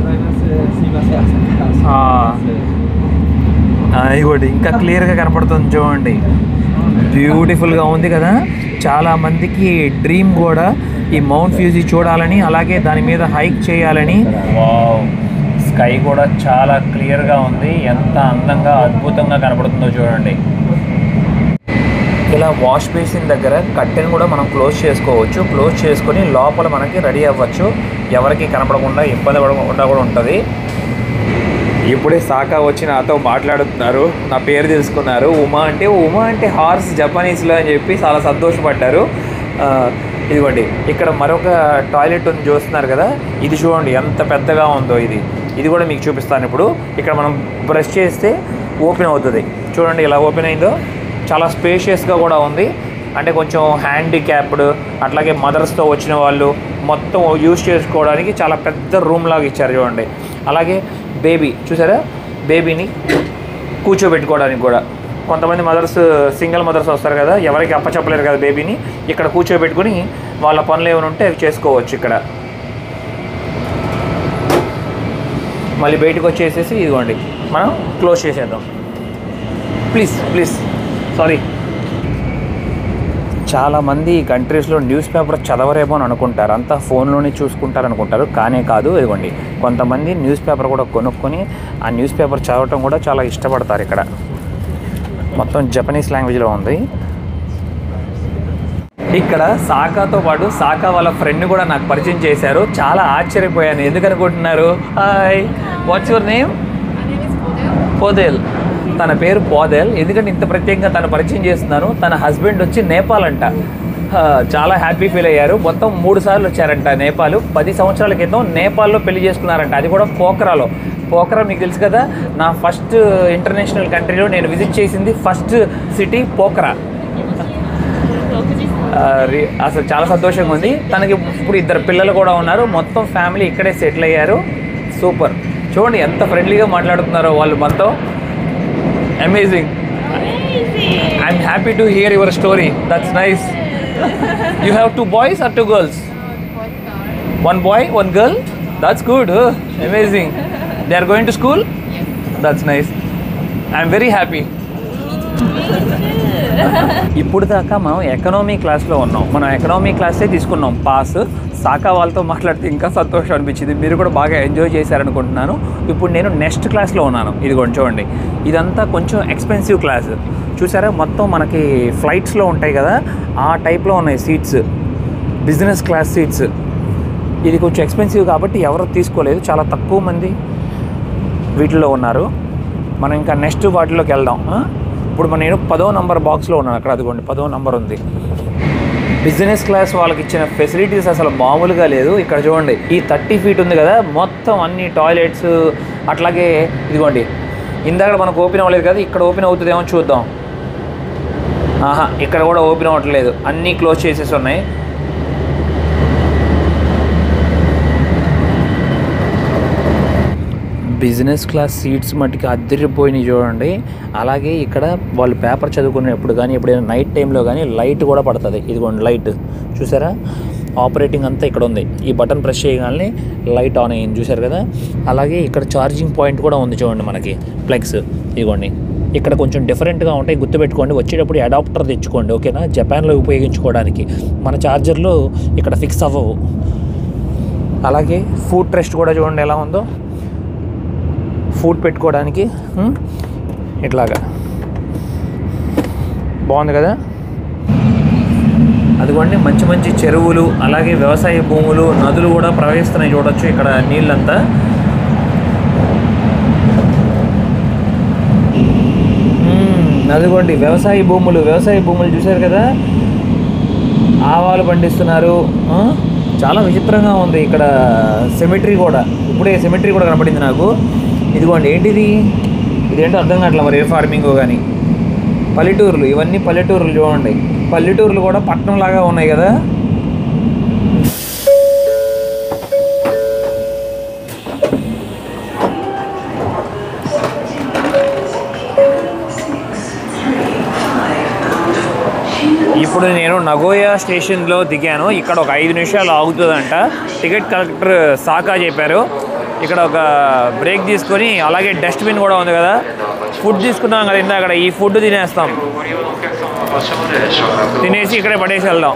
ఇగోటి ఇంకా క్లియర్గా కనపడుతుంది చూడండి బ్యూటిఫుల్గా ఉంది కదా చాలా మందికి డ్రీమ్ కూడా ఈ మౌంట్ ఫ్యూజీ చూడాలని అలాగే దాని మీద హైక్ చేయాలని స్కై కూడా చాలా క్లియర్గా ఉంది ఎంత అందంగా అద్భుతంగా కనపడుతుందో చూడండి ఇలా వాష్ బేసిన్ దగ్గర కట్టెను కూడా మనం క్లోజ్ చేసుకోవచ్చు క్లోజ్ చేసుకొని లోపల మనకి రెడీ అవ్వచ్చు ఎవరికి కనపడకుండా ఇబ్బంది పడకుండా కూడా ఉంటుంది ఇప్పుడే సాకా వచ్చి నాతో మాట్లాడుతున్నారు నా పేరు తెలుసుకున్నారు ఉమా అంటే ఉమా అంటే హార్స్ జపనీస్లో అని చెప్పి చాలా సంతోషపడ్డారు ఆ, ఇదిగోండి ఇక్కడ మరొక టాయిలెట్ ఉంది చూస్తున్నారు కదా ఇది చూడండి ఎంత పెద్దగా ఉందో ఇది ఇది కూడా మీకు చూపిస్తాను ఇప్పుడు ఇక్కడ మనం బ్రష్ చేస్తే ఓపెన్ అవుతుంది చూడండి ఇలా ఓపెన్ అయిందో చాలా స్పేషియస్గా కూడా ఉంది అంటే కొంచెం హ్యాండిక్యాప్డ్ అట్లాగే మదర్స్తో వచ్చిన వాళ్ళు మొత్తం యూజ్ చేసుకోవడానికి చాలా పెద్ద రూమ్ లాగా ఇచ్చారు చూడండి అలాగే బేబీ చూసారా బేబీని కూర్చోబెట్టుకోవడానికి కూడా కొంతమంది మదర్స్ సింగిల్ మదర్స్ వస్తారు కదా ఎవరికి అప్పచెప్పలేరు కదా బేబీని ఇక్కడ కూర్చోబెట్టుకుని వాళ్ళ పనులు ఏమైనా ఉంటే అవి చేసుకోవచ్చు ఇక్కడ మళ్ళీ బయటకు వచ్చేసేసి ఇదిగోండి మనం క్లోజ్ చేసేద్దాం ప్లీజ్ ప్లీజ్ సారీ చాలామంది ఈ కంట్రీస్లో న్యూస్ పేపర్ చదవరేమో అని అనుకుంటారు అంతా ఫోన్లోనే చూసుకుంటారు అనుకుంటారు కానే కాదు ఇదిగోండి కొంతమంది న్యూస్ పేపర్ కూడా కొనుక్కొని ఆ న్యూస్ పేపర్ చదవటం కూడా చాలా ఇష్టపడతారు ఇక్కడ మొత్తం జపనీస్ లాంగ్వేజ్లో ఉంది ఇక్కడ సాకాతో పాటు సాకా వాళ్ళ ఫ్రెండ్ కూడా నాకు పరిచయం చేశారు చాలా ఆశ్చర్యపోయాను ఎందుకు అనుకుంటున్నారు hi what's your name Poudel తన పేరు పోదేల్ ఎందుకంటే ఇంత ప్రత్యేకంగా తను పరిచయం చేస్తున్నాను తన హస్బెండ్ వచ్చి నేపాల్ అంట ఆ, చాలా హ్యాపీ ఫీల్ అయ్యారు మొత్తం మూడు సార్లు వచ్చారంట నేపాల్ పది సంవత్సరాల క్రితం నేపాల్లో పెళ్లి చేసుకున్నారంట అది కూడా పోఖరాలో పోఖరా మీకు తెలుసు కదా నా ఫస్ట్ ఇంటర్నేషనల్ కంట్రీలో నేను విజిట్ చేసింది ఫస్ట్ సిటీ పోఖరా ఆ, రి- అసలు చాలా సంతోషంగా ఉంది తనకి ఇప్పుడు ఇద్దరు పిల్లలు కూడా ఉన్నారు మొత్తం ఫ్యామిలీ ఇక్కడే సెటిల్ అయ్యారు సూపర్ చూడండి ఎంత ఫ్రెండ్లీగా మాట్లాడుతున్నారో వాళ్ళు మనతో amazing I'm happy to hear your story that's nice you have two boys or two girls one boy one girl that's good amazing they are going to school that's nice I'm very happy ఇప్పుడు దాకా మనం economy క్లాస్లో ఉన్నాం మనం economy క్లాసే తీసుకున్నాం pass సాకా వాళ్ళతో మాట్లాడితే ఇంకా సంతోషం అనిపించింది మీరు కూడా బాగా ఎంజాయ్ చేశారనుకుంటున్నాను ఇప్పుడు నేను నెక్స్ట్ క్లాస్లో ఉన్నాను ఇది కొంచెం చూడండి ఇదంతా కొంచెం ఎక్స్పెన్సివ్ క్లాస్ చూసారా మొత్తం మనకి ఫ్లైట్స్లో ఉంటాయి కదా ఆ టైప్లో ఉన్నాయి సీట్స్ బిజినెస్ క్లాస్ సీట్స్ ఇది కొంచెం ఎక్స్పెన్సివ్ కాబట్టి ఎవరు తీసుకోలేదు చాలా తక్కువ మంది వీటిలో ఉన్నారు మనం ఇంకా నెక్స్ట్ వాటిలోకి వెళ్దాం ఆ? ఇప్పుడు మన నేను పదో నంబర్ బాక్స్లో ఉన్నాను అక్కడ అదిగోండి పదో నంబర్ ఉంది బిజినెస్ క్లాస్ వాళ్ళకి ఇచ్చిన ఫెసిలిటీస్ అసలు మామూలుగా లేదు ఇక్కడ చూడండి ఈ థర్టీ ఫీట్ ఉంది కదా మొత్తం అన్ని టాయిలెట్స్ అట్లాగే ఇదిగోండి ఇందాక మనకు ఓపెన్ అవ్వలేదు కదా ఇక్కడ ఓపెన్ అవుతుందేమో చూద్దాం ఆహా ఇక్కడ కూడా ఓపెన్ అవ్వట్లేదు అన్నీ క్లోజ్ చేసేసి ఉన్నాయి బిజినెస్ క్లాస్ సీట్స్ మట్టుకి అద్దరిపోయినాయి చూడండి అలాగే ఇక్కడ వాళ్ళు పేపర్ చదువుకునేప్పుడు కానీ ఎప్పుడైనా నైట్ టైంలో కానీ లైట్ కూడా పడుతుంది ఇదిగోండి లైట్ చూసారా ఆపరేటింగ్ అంతా ఇక్కడ ఉంది ఈ బటన్ ప్రెస్ చేయగానే లైట్ ఆన్ అయ్యింది చూసారు కదా అలాగే ఇక్కడ ఛార్జింగ్ పాయింట్ కూడా ఉంది చూడండి మనకి ప్లగ్స్ ఇదిగోండి ఇక్కడ కొంచెం డిఫరెంట్గా ఉంటాయి గుర్తుపెట్టుకోండి వచ్చేటప్పుడు అడాప్టర్ తెచ్చుకోండి ఓకేనా జపాన్లో ఉపయోగించుకోవడానికి మన ఛార్జర్లు ఇక్కడ ఫిక్స్ అవ్వవు అలాగే ఫుడ్ ట్రెస్ట్ కూడా చూడండి ఎలా ఉందో ఫుడ్ పెట్టుకోవడానికి హ్మ్, ఇట్లాగా బాగుంది కదా అదిగోండి మంచి మంచి చెరువులు అలాగే వ్యవసాయ భూములు నదులు కూడా ప్రవహిస్తున్నాయి చూడొచ్చు ఇక్కడ నీళ్ళంతా మ్మ్, అదిగోండి వ్యవసాయ భూములు వ్యవసాయ భూములు చూశారు కదా ఆవాలు పండిస్తున్నారు ఆ? చాలా విచిత్రంగా ఉంది ఇక్కడ సెమిట్రీ కూడా ఇప్పుడే సెమిట్రీ కూడా కనపడింది నాకు ఇదిగోండి ఏంటిది ఇదేంటో అర్థం కావట్లేదు మరి ఏ ఫార్మింగో కానీ పల్లెటూర్లు ఇవన్నీ పల్లెటూర్లు చూడండి పల్లెటూర్లు కూడా పట్టణం లాగా ఉన్నాయి కదా ఇప్పుడు నేను నగోయా స్టేషన్లో దిగాను ఇక్కడ ఒక ఐదు నిమిషాలు ఆగుతుందంట టికెట్ కలెక్టర్ సాకా చెప్పారు ఇక్కడ ఒక బ్రేక్ తీసుకొని అలాగే డస్ట్బిన్ కూడా ఉంది కదా ఫుడ్ తీసుకున్నాం కదా ఇందాక ఈ ఫుడ్ తినేస్తాం తినేసి ఇక్కడే పడేసి వెళ్దాం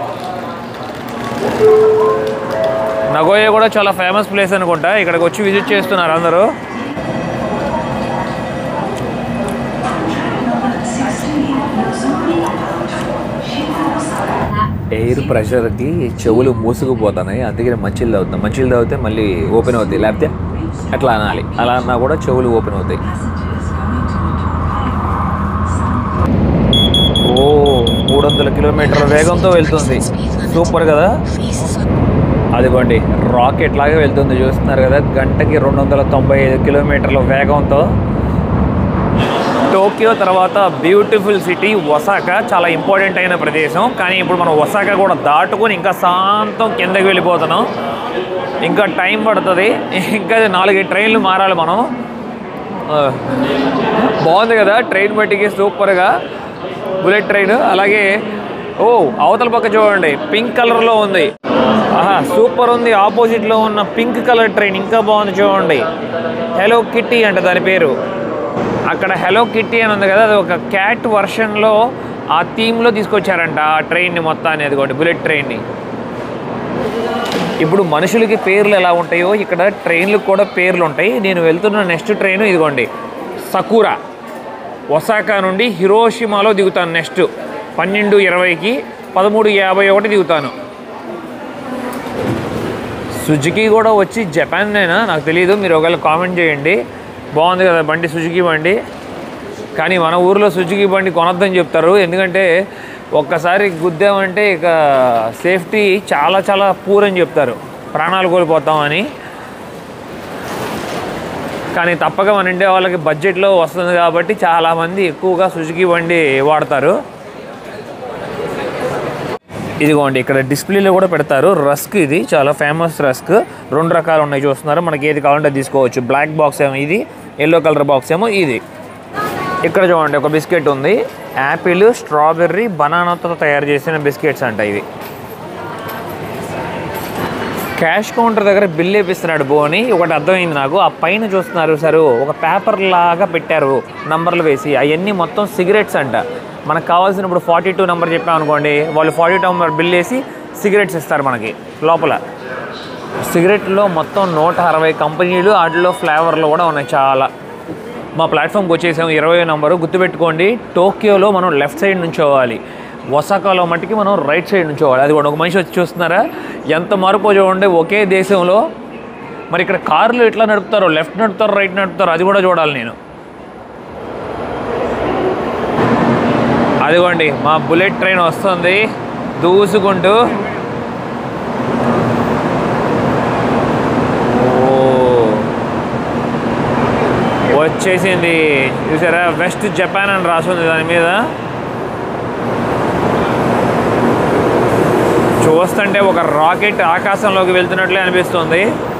నగోయా కూడా చాలా ఫేమస్ ప్లేస్ అనుకుంటా ఇక్కడికి వచ్చి విజిట్ చేస్తున్నారు అందరూ ఎయిర్ ప్రెషర్కి చెవులు మూసుకుపోతున్నాయి అందుకని మంచిలు తాగుతాం మంచిలు తాగితే మళ్ళీ ఓపెన్ అవుతాయి లేకపోతే అట్లా అనాలి అలా అన్నా కూడా చెవులు ఓపెన్ అవుతాయి ఓ మూడు వందల కిలోమీటర్ల వేగంతో వెళ్తుంది సూపర్ కదా అదిగోండి రాకెట్ లాగా వెళ్తుంది చూస్తున్నారు కదా గంటకి రెండు వందల తొంభై ఐదు కిలోమీటర్ల వేగంతో టోక్యో తర్వాత బ్యూటిఫుల్ సిటీ ఒసాకా చాలా ఇంపార్టెంట్ అయిన ప్రదేశం కానీ ఇప్పుడు మనం ఒసాకా కూడా దాటుకొని ఇంకా శాంతం కిందకి వెళ్ళిపోతున్నాం ఇంకా టైం పడుతుంది ఇంకా నాలుగైదు ట్రైన్లు మారాలి మనం ఆ, బాగుంది కదా ట్రైన్ మట్టికి సూపర్గా బుల్లెట్ ట్రైన్ అలాగే ఓ అవతల పక్క చూడండి పింక్ కలర్లో ఉంది ఆహా సూపర్ ఉంది ఆపోజిట్లో ఉన్న పింక్ కలర్ ట్రైన్ ఇంకా బాగుంది చూడండి హలో కిట్టి అంట దాని పేరు అక్కడ హలో కిట్టి అని ఉంది కదా అది ఒక క్యాట్ వర్షన్లో ఆ థీమ్లో తీసుకొచ్చారంట ఆ ట్రైన్ని మొత్తాన్ని అదిగోండి బుల్లెట్ ట్రైన్ని ఇప్పుడు మనుషులకి పేర్లు ఎలా ఉంటాయో ఇక్కడ ట్రైన్లకు కూడా పేర్లు ఉంటాయి నేను వెళ్తున్న నెక్స్ట్ ట్రైన్ ఇదిగోండి సకూరా ఒసాకా నుండి హిరోషిమాలో దిగుతాను నెక్స్ట్ పన్నెండు ఇరవైకి పదమూడు యాభై ఒకటి దిగుతాను సుజుకి కూడా వచ్చి జపాన్నేనా నాకు తెలియదు మీరు ఒకవేళ కామెంట్ చేయండి బాగుంది కదా బండి సుజుకి బండి కానీ మన ఊర్లో సుజుకి బండి కొనొద్దని చెప్తారు ఎందుకంటే ఒక్కసారి గుద్దామంటే ఇక సేఫ్టీ చాలా చాలా పూర్ అని చెప్తారు ప్రాణాలు కోల్పోతామని కానీ తప్పక మన ఇండియా వాళ్ళకి బడ్జెట్లో వస్తుంది కాబట్టి చాలామంది ఎక్కువగా సుజుకి బండి వాడతారు ఇదిగోండి ఇక్కడ డిస్ప్లేలో కూడా పెడతారు రస్క్ ఇది చాలా ఫేమస్ రస్క్ రెండు రకాలు ఉన్నాయి చూస్తున్నారు మనకి ఏది కావాలంటే అది తీసుకోవచ్చు బ్లాక్ బాక్స్ ఏమో ఇది ఎల్లో కలర్ బాక్స్ ఏమో ఇది ఇక్కడ చూడండి ఒక బిస్కెట్ ఉంది యాపిల్ స్ట్రాబెర్రీ బనానాతో తయారు చేసిన బిస్కెట్స్ అంట ఇవి క్యాష్ కౌంటర్ దగ్గర బిల్ వేపిస్తున్నాడు బోని ఒకటి అర్థమైంది నాకు ఆ పైన చూస్తున్నారు సార్ ఒక పేపర్ లాగా పెట్టారు నంబర్లు వేసి అవన్నీ మొత్తం సిగరెట్స్ అంట మనకు కావాల్సినప్పుడు ఫార్టీ టూ నెంబర్ చెప్పాం అనుకోండి వాళ్ళు ఫార్టీ టూ నెంబర్ బిల్ వేసి సిగరెట్స్ ఇస్తారు మనకి లోపల సిగరెట్లో మొత్తం నూట అరవై కంపెనీలు వాటిలో ఫ్లేవర్లు కూడా ఉన్నాయి చాలా మా ప్లాట్ఫామ్కి వచ్చేసాము ఇరవై నెంబరు గుర్తుపెట్టుకోండి టోక్యోలో మనం లెఫ్ట్ సైడ్ నుంచోవాలి ఒసాకాలో మట్టికి మనం రైట్ సైడ్ నుంచోవాలి అది కూడా ఒక మనిషి వచ్చి చూస్తున్నారా ఎంత మార్పు చూడండి ఒకే దేశంలో మరి ఇక్కడ కార్లు ఎట్లా నడుపుతారో లెఫ్ట్ నడుపుతారో రైట్ నడుపుతారో అది కూడా చూడాలి నేను అదిగోండి మా బుల్లెట్ ట్రైన్ వస్తుంది దూసుకుంటూ ఓ వచ్చేసింది చూసారా వెస్ట్ జపాన్ అని రాసింది దాని మీద చూస్తుంటే ఒక రాకెట్ ఆకాశంలోకి వెళ్తున్నట్లే అనిపిస్తుంది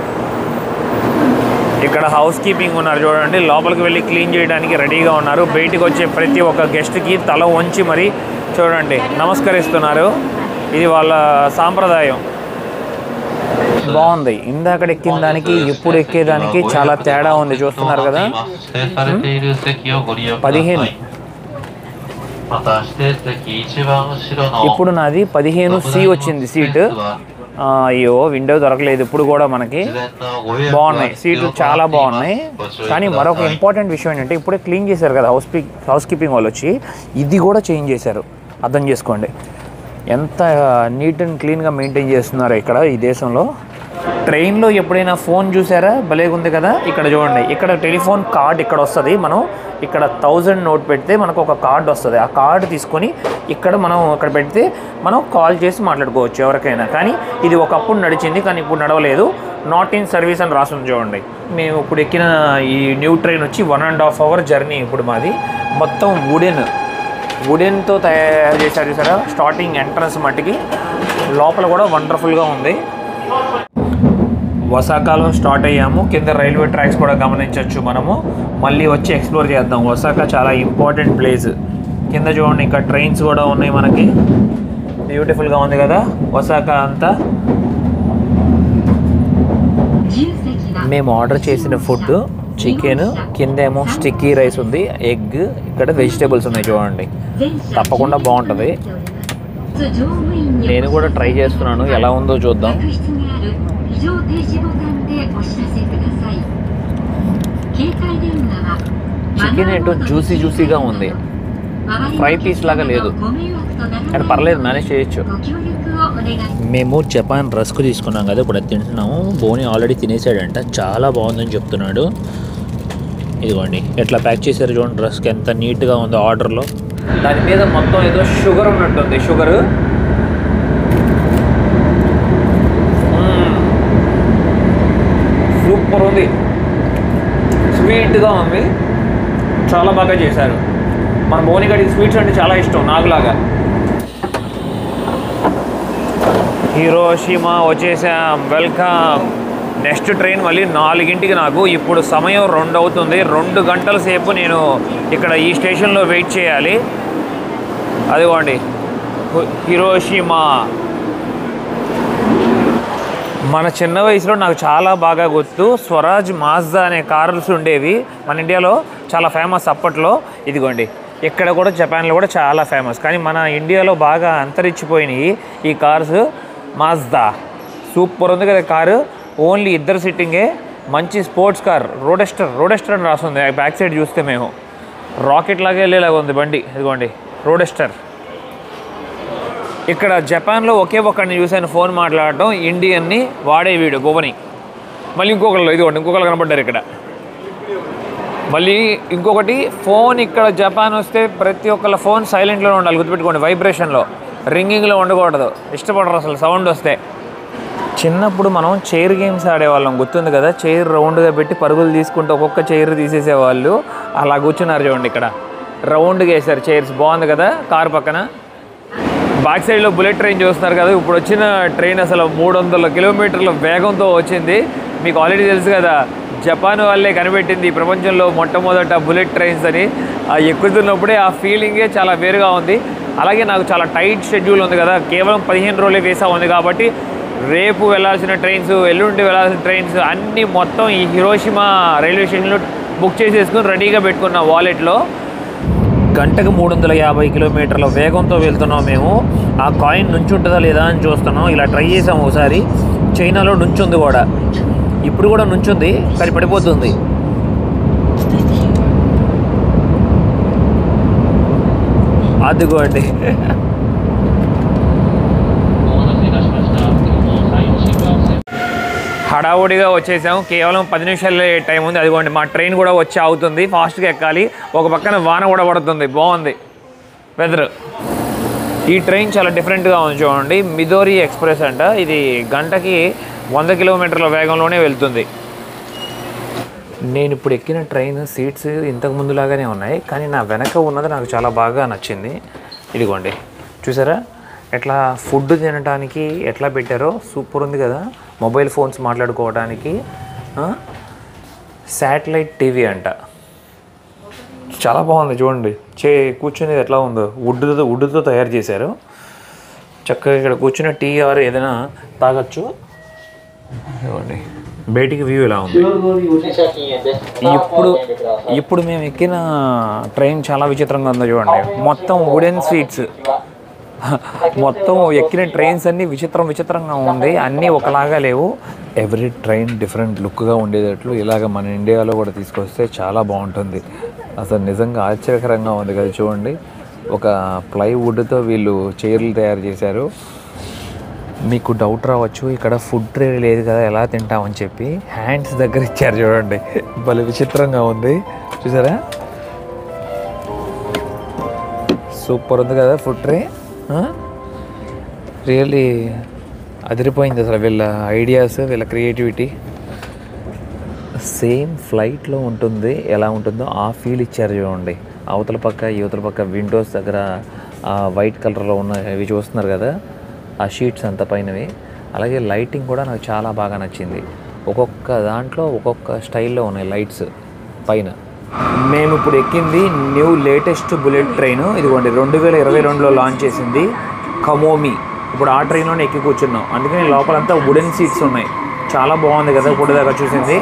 ఇక్కడ హౌస్ కీపింగ్ ఉన్నారు చూడండి లోపలికి వెళ్ళి క్లీన్ చేయడానికి రెడీగా ఉన్నారు బయటికి వచ్చే ప్రతి ఒక్క గెస్ట్కి తల వంచి మరి చూడండి నమస్కరిస్తున్నారు ఇది వాళ్ళ సాంప్రదాయం బాగుంది ఇందాక ఎక్కిన దానికి ఇప్పుడు ఎక్కేదానికి చాలా తేడా ఉంది చూస్తున్నారు కదా 指定されている席をご利用くださ పదిహేను い。また指定席一番後ろの ఇప్పుడు నాది పదిహేను సి వచ్చింది సీట్ ఆ, అయ్యో విండో దొరకలేదు ఇప్పుడు కూడా మనకి 事前のご予約は బాగున్నాయి సీట్లు చాలా బాగున్నాయి ご注意 కానీ くだ మరొక さい ఇంపార్టెంట్ విషయం ఏంటంటే ఇప్పుడే క్లీన్ చేశారు కదా హౌస్ పీ హౌస్ కీపింగ్ వాళ్ళు వచ్చి ఇది కూడా చేంజ్ చేశారు అర్థం చేసుకోండి ఎంత నీట్ అండ్ క్లీన్గా మెయింటైన్ చేస్తున్నారో ఇక్కడ ఈ దేశంలో ట్రైన్లో ఎప్పుడైనా ఫోన్ చూసారా భలేగా ఉంది కదా ఇక్కడ చూడండి ఇక్కడ టెలిఫోన్ కార్డ్ ఇక్కడ వస్తుంది మనం ఇక్కడ థౌజండ్ నోట్ పెడితే మనకు ఒక కార్డ్ వస్తుంది ఆ కార్డు తీసుకొని ఇక్కడ మనం అక్కడ పెడితే మనం కాల్ చేసి మాట్లాడుకోవచ్చు ఎవరికైనా కానీ ఇది ఒకప్పుడు నడిచింది కానీ ఇప్పుడు నడవలేదు నాట్ ఇన్ సర్వీస్ అని రాసింది చూడండి మేము ఇప్పుడు ఎక్కిన ఈ న్యూ ట్రైన్ వచ్చి one and half hour journey ఇప్పుడు మాది మొత్తం వుడెన్ వుడెన్తో తయారు చేశారు చూసారా స్టార్టింగ్ ఎంట్రన్స్ మట్టికి లోపల కూడా వండర్ఫుల్గా ఉంది ఒసాకాలో స్టార్ట్ అయ్యాము కింద రైల్వే ట్రాక్స్ కూడా గమనించవచ్చు మనము మళ్ళీ వచ్చి ఎక్స్ప్లోర్ చేద్దాం ఒసాకా చాలా ఇంపార్టెంట్ ప్లేస్ కింద చూడండి ఇంకా ట్రైన్స్ కూడా ఉన్నాయి మనకి బ్యూటిఫుల్గా ఉంది కదా ఒసాకా అంతా మేము ఆర్డర్ చేసిన ఫుడ్ చికెన్ కింద ఏమో స్టిక్కీ రైస్ ఉంది ఎగ్ ఇక్కడ వెజిటేబుల్స్ ఉన్నాయి చూడండి తప్పకుండా బాగుంటుంది నేను కూడా ట్రై చేస్తున్నాను ఎలా ఉందో చూద్దాం చికెన్ ఏంటో జ్యూసీ జ్యూసీగా ఉంది ఫ్రై పీస్ లాగా లేదు కానీ పర్లేదు మేనేజ్ చేయొచ్చు మేము జపాన్ రస్క్ తీసుకున్నాం కదా ఇప్పుడు అది తింటున్నాము బోని ఆల్రెడీ తినేసాడంట చాలా బాగుందని చెప్తున్నాడు ఇదిగోండి ఎట్లా ప్యాక్ చేశారు చూడండి రస్క్ ఎంత నీట్గా ఉందో ఆర్డర్లో దాని మీద మొత్తం ఏదో షుగర్ ఉన్నట్టుంది షుగర్ సూపర్ ఉంది స్వీట్గా ఉంది చాలా బాగా చేశారు మన మోనిగడికి స్వీట్స్ అంటే చాలా ఇష్టం నాకులాగా హీరోషిమా వచ్చేసాం వెల్కమ్ నెక్స్ట్ ట్రైన్ మళ్ళీ నాలుగింటికి నాకు ఇప్పుడు సమయం రెండు అవుతుంది రెండు గంటల సేపు నేను ఇక్కడ ఈ స్టేషన్లో వెయిట్ చేయాలి అదిగోండి హు- హిరోషిమా మన చిన్న వయసులో నాకు చాలా బాగా గుర్తు స్వరాజ్ మాజ్దా అనే కార్స్ ఉండేవి మన ఇండియాలో చాలా ఫేమస్ అప్పట్లో ఇదిగోండి ఇక్కడ కూడా జపాన్లో కూడా చాలా ఫేమస్ కానీ మన ఇండియాలో బాగా అంతరించిపోయినాయి ఈ కార్స్ మాజ్దా సూపర్ ఉంది కదా కారు ఓన్లీ ఇద్దరు సిట్టింగే మంచి స్పోర్ట్స్ కార్ రోడెస్టర్ రోడెస్టర్ అని రాస్తుంది బ్యాక్ సైడ్ చూస్తే మేము రాకెట్ లాగే వెళ్ళేలాగా ఉంది బండి ఇదిగోండి రోడెస్టర్ ఇక్కడ జపాన్లో ఒకే ఒక్కడిని చూశాను ఫోన్ మాట్లాడటం ఇండియన్ని వాడే వీడు గోవని మళ్ళీ ఇంకొకళ్ళు ఇదిగోండి ఇంకొకరు కనపడ్డారు ఇక్కడ మళ్ళీ ఇంకొకటి ఫోన్ ఇక్కడ జపాన్ వస్తే ప్రతి ఒక్కళ్ళ ఫోన్ సైలెంట్లో ఉండాలి గుర్తుపెట్టుకోండి వైబ్రేషన్లో రింగింగ్లో ఉండకూడదు ఇష్టపడరు అసలు సౌండ్ వస్తే చిన్నప్పుడు మనం చైర్ గేమ్స్ ఆడేవాళ్ళం గుర్తుంది కదా చైర్ రౌండ్గా పెట్టి పరుగులు తీసుకుంటూ ఒక్కొక్క చైర్ తీసేసేవాళ్ళు అలా కూర్చున్నారు చూడండి ఇక్కడ రౌండ్గా వేసారు చైర్స్ బాగుంది కదా కారు పక్కన బ్యాక్ సైడ్లో బుల్లెట్ ట్రైన్ చూస్తున్నారు కదా ఇప్పుడు వచ్చిన ట్రైన్ అసలు మూడు వందల కిలోమీటర్ల వేగంతో వచ్చింది మీకు ఆల్రెడీ తెలుసు కదా జపాన్ వాళ్ళే కనిపెట్టింది ఈ ప్రపంచంలో మొట్టమొదట బుల్లెట్ ట్రైన్స్ అని ఆ ఎక్కుతున్నప్పుడే ఆ ఫీలింగే చాలా వేరుగా ఉంది అలాగే నాకు చాలా టైట్ షెడ్యూల్ ఉంది కదా కేవలం పదిహేను రోజులే వేసా ఉంది కాబట్టి రేపు వెళ్ళాల్సిన ట్రైన్స్ ఎల్లుండి వెళ్ళాల్సిన ట్రైన్స్ అన్నీ మొత్తం ఈ హిరోషిమా రైల్వే స్టేషన్లో బుక్ చేసేసుకుని రెడీగా పెట్టుకున్న వాలెట్లో గంటకు మూడు వందల యాభై కిలోమీటర్ల వేగంతో వెళ్తున్నాం మేము ఆ కాయిన్ నుంచుంటుందా లేదా అని చూస్తున్నాం ఇలా ట్రై చేసాం ఒకసారి చైనాలో నుంచుంది కూడా ఇప్పుడు కూడా నుంచుంది కానీ పడిపోతుంది అదిగోండి హడావుడిగా వచ్చేసాం కేవలం పది నిమిషాలే టైం ఉంది అదిగోండి మా ట్రైన్ కూడా వచ్చి అవుతుంది ఫాస్ట్గా ఎక్కాలి ఒక పక్కన వాన కూడా పడుతుంది బాగుంది వెదర్ ఈ ట్రైన్ చాలా డిఫరెంట్గా ఉంది చూడండి మిదోరి ఎక్స్ప్రెస్ అంట ఇది గంటకి వంద కిలోమీటర్ల వేగంలోనే వెళ్తుంది నేను ఇప్పుడు ఎక్కిన ట్రైన్ సీట్స్ ఇంతకు ముందులాగానే ఉన్నాయి కానీ నా వెనక ఉన్నది నాకు చాలా బాగా నచ్చింది ఇదిగోండి చూసారా ఎట్లా ఫుడ్ తినడానికి ఎట్లా పెట్టారో సూపర్ ఉంది కదా మొబైల్ ఫోన్స్ మాట్లాడుకోవడానికి శాటిలైట్ టీవీ అంట చాలా బాగుంది చూడండి చే కూర్చునేది ఎట్లా ఉందో వుడ్తో వుడ్తో తయారు చేశారు చక్కగా ఇక్కడ కూర్చున్న టీ ఆర్ ఏదైనా తాగొచ్చు ఇదిగోండి బయటికి వ్యూ ఇలా ఉంది ఇప్పుడు ఇప్పుడు మేము ఎక్కిన ట్రైన్ చాలా విచిత్రంగా ఉందో చూడండి మొత్తం వుడెన్ సీట్స్ మొత్తం ఎక్కిన ట్రైన్స్ అన్నీ విచిత్రం విచిత్రంగా ఉంది అన్నీ ఒకలాగా లేవు ఎవ్రీ ట్రైన్ డిఫరెంట్ లుక్గా ఉండేటట్లు ఇలాగ మన ఇండియాలో కూడా తీసుకొస్తే చాలా బాగుంటుంది అసలు నిజంగా ఆశ్చర్యకరంగా ఉంది కదా చూడండి ఒక ప్లైవుడ్తో వీళ్ళు చైర్లు తయారు చేశారు మీకు డౌట్ రావచ్చు ఇక్కడ ఫుడ్ ట్రే లేదు కదా ఎలా తింటామని చెప్పి హ్యాండ్స్ దగ్గర ఇచ్చారు చూడండి భలే విచిత్రంగా ఉంది చూసారా సూపర్ ఉంది కదా ఫుడ్ ట్రే రియల్లీ అదిరిపోయింది అసలు వీళ్ళ ఐడియాస్ వీళ్ళ క్రియేటివిటీ సేమ్ ఫ్లైట్లో ఉంటుంది ఎలా ఉంటుందో ఆ ఫీల్ ఇచ్చారు చూడండి అవతల పక్క యువతల పక్క విండోస్ దగ్గర ఆ వైట్ కలర్లో ఉన్న ఇవి చూస్తున్నారు కదా ఆ షీట్స్ అంత పైనవి అలాగే లైటింగ్ కూడా నాకు చాలా బాగా నచ్చింది ఒక్కొక్క దాంట్లో ఒక్కొక్క స్టైల్లో ఉన్నాయి లైట్స్ పైన మేము ఇప్పుడు ఎక్కింది న్యూ లేటెస్ట్ బుల్లెట్ ట్రైన్ ఇదిగోండి రెండు వేల ఇరవై రెండులో లాంచ్ చేసింది కమోమి ఇప్పుడు ఆ ట్రైన్లోనే ఎక్కి కూర్చున్నాం అందుకని లోపలంతా వుడెన్ సీట్స్ ఉన్నాయి చాలా బాగుంది కదా ఇప్పుడు దాకా చూసింది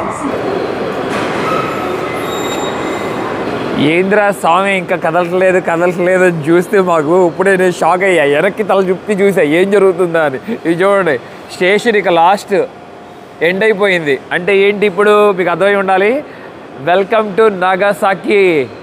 ఏంద్రా స్వామి ఇంకా కదలట్లేదు కదలట్లేదు అని చూస్తే మాకు ఇప్పుడే నేను షాక్ అయ్యా వెనక్కి తల చుప్పి చూసా ఏం జరుగుతుందా అని ఇది చూడండి స్టేషన్ ఇక లాస్ట్ ఎండ్ అయిపోయింది అంటే ఏంటి ఇప్పుడు మీకు అర్థమై ఉండాలి welcome to Nagasaki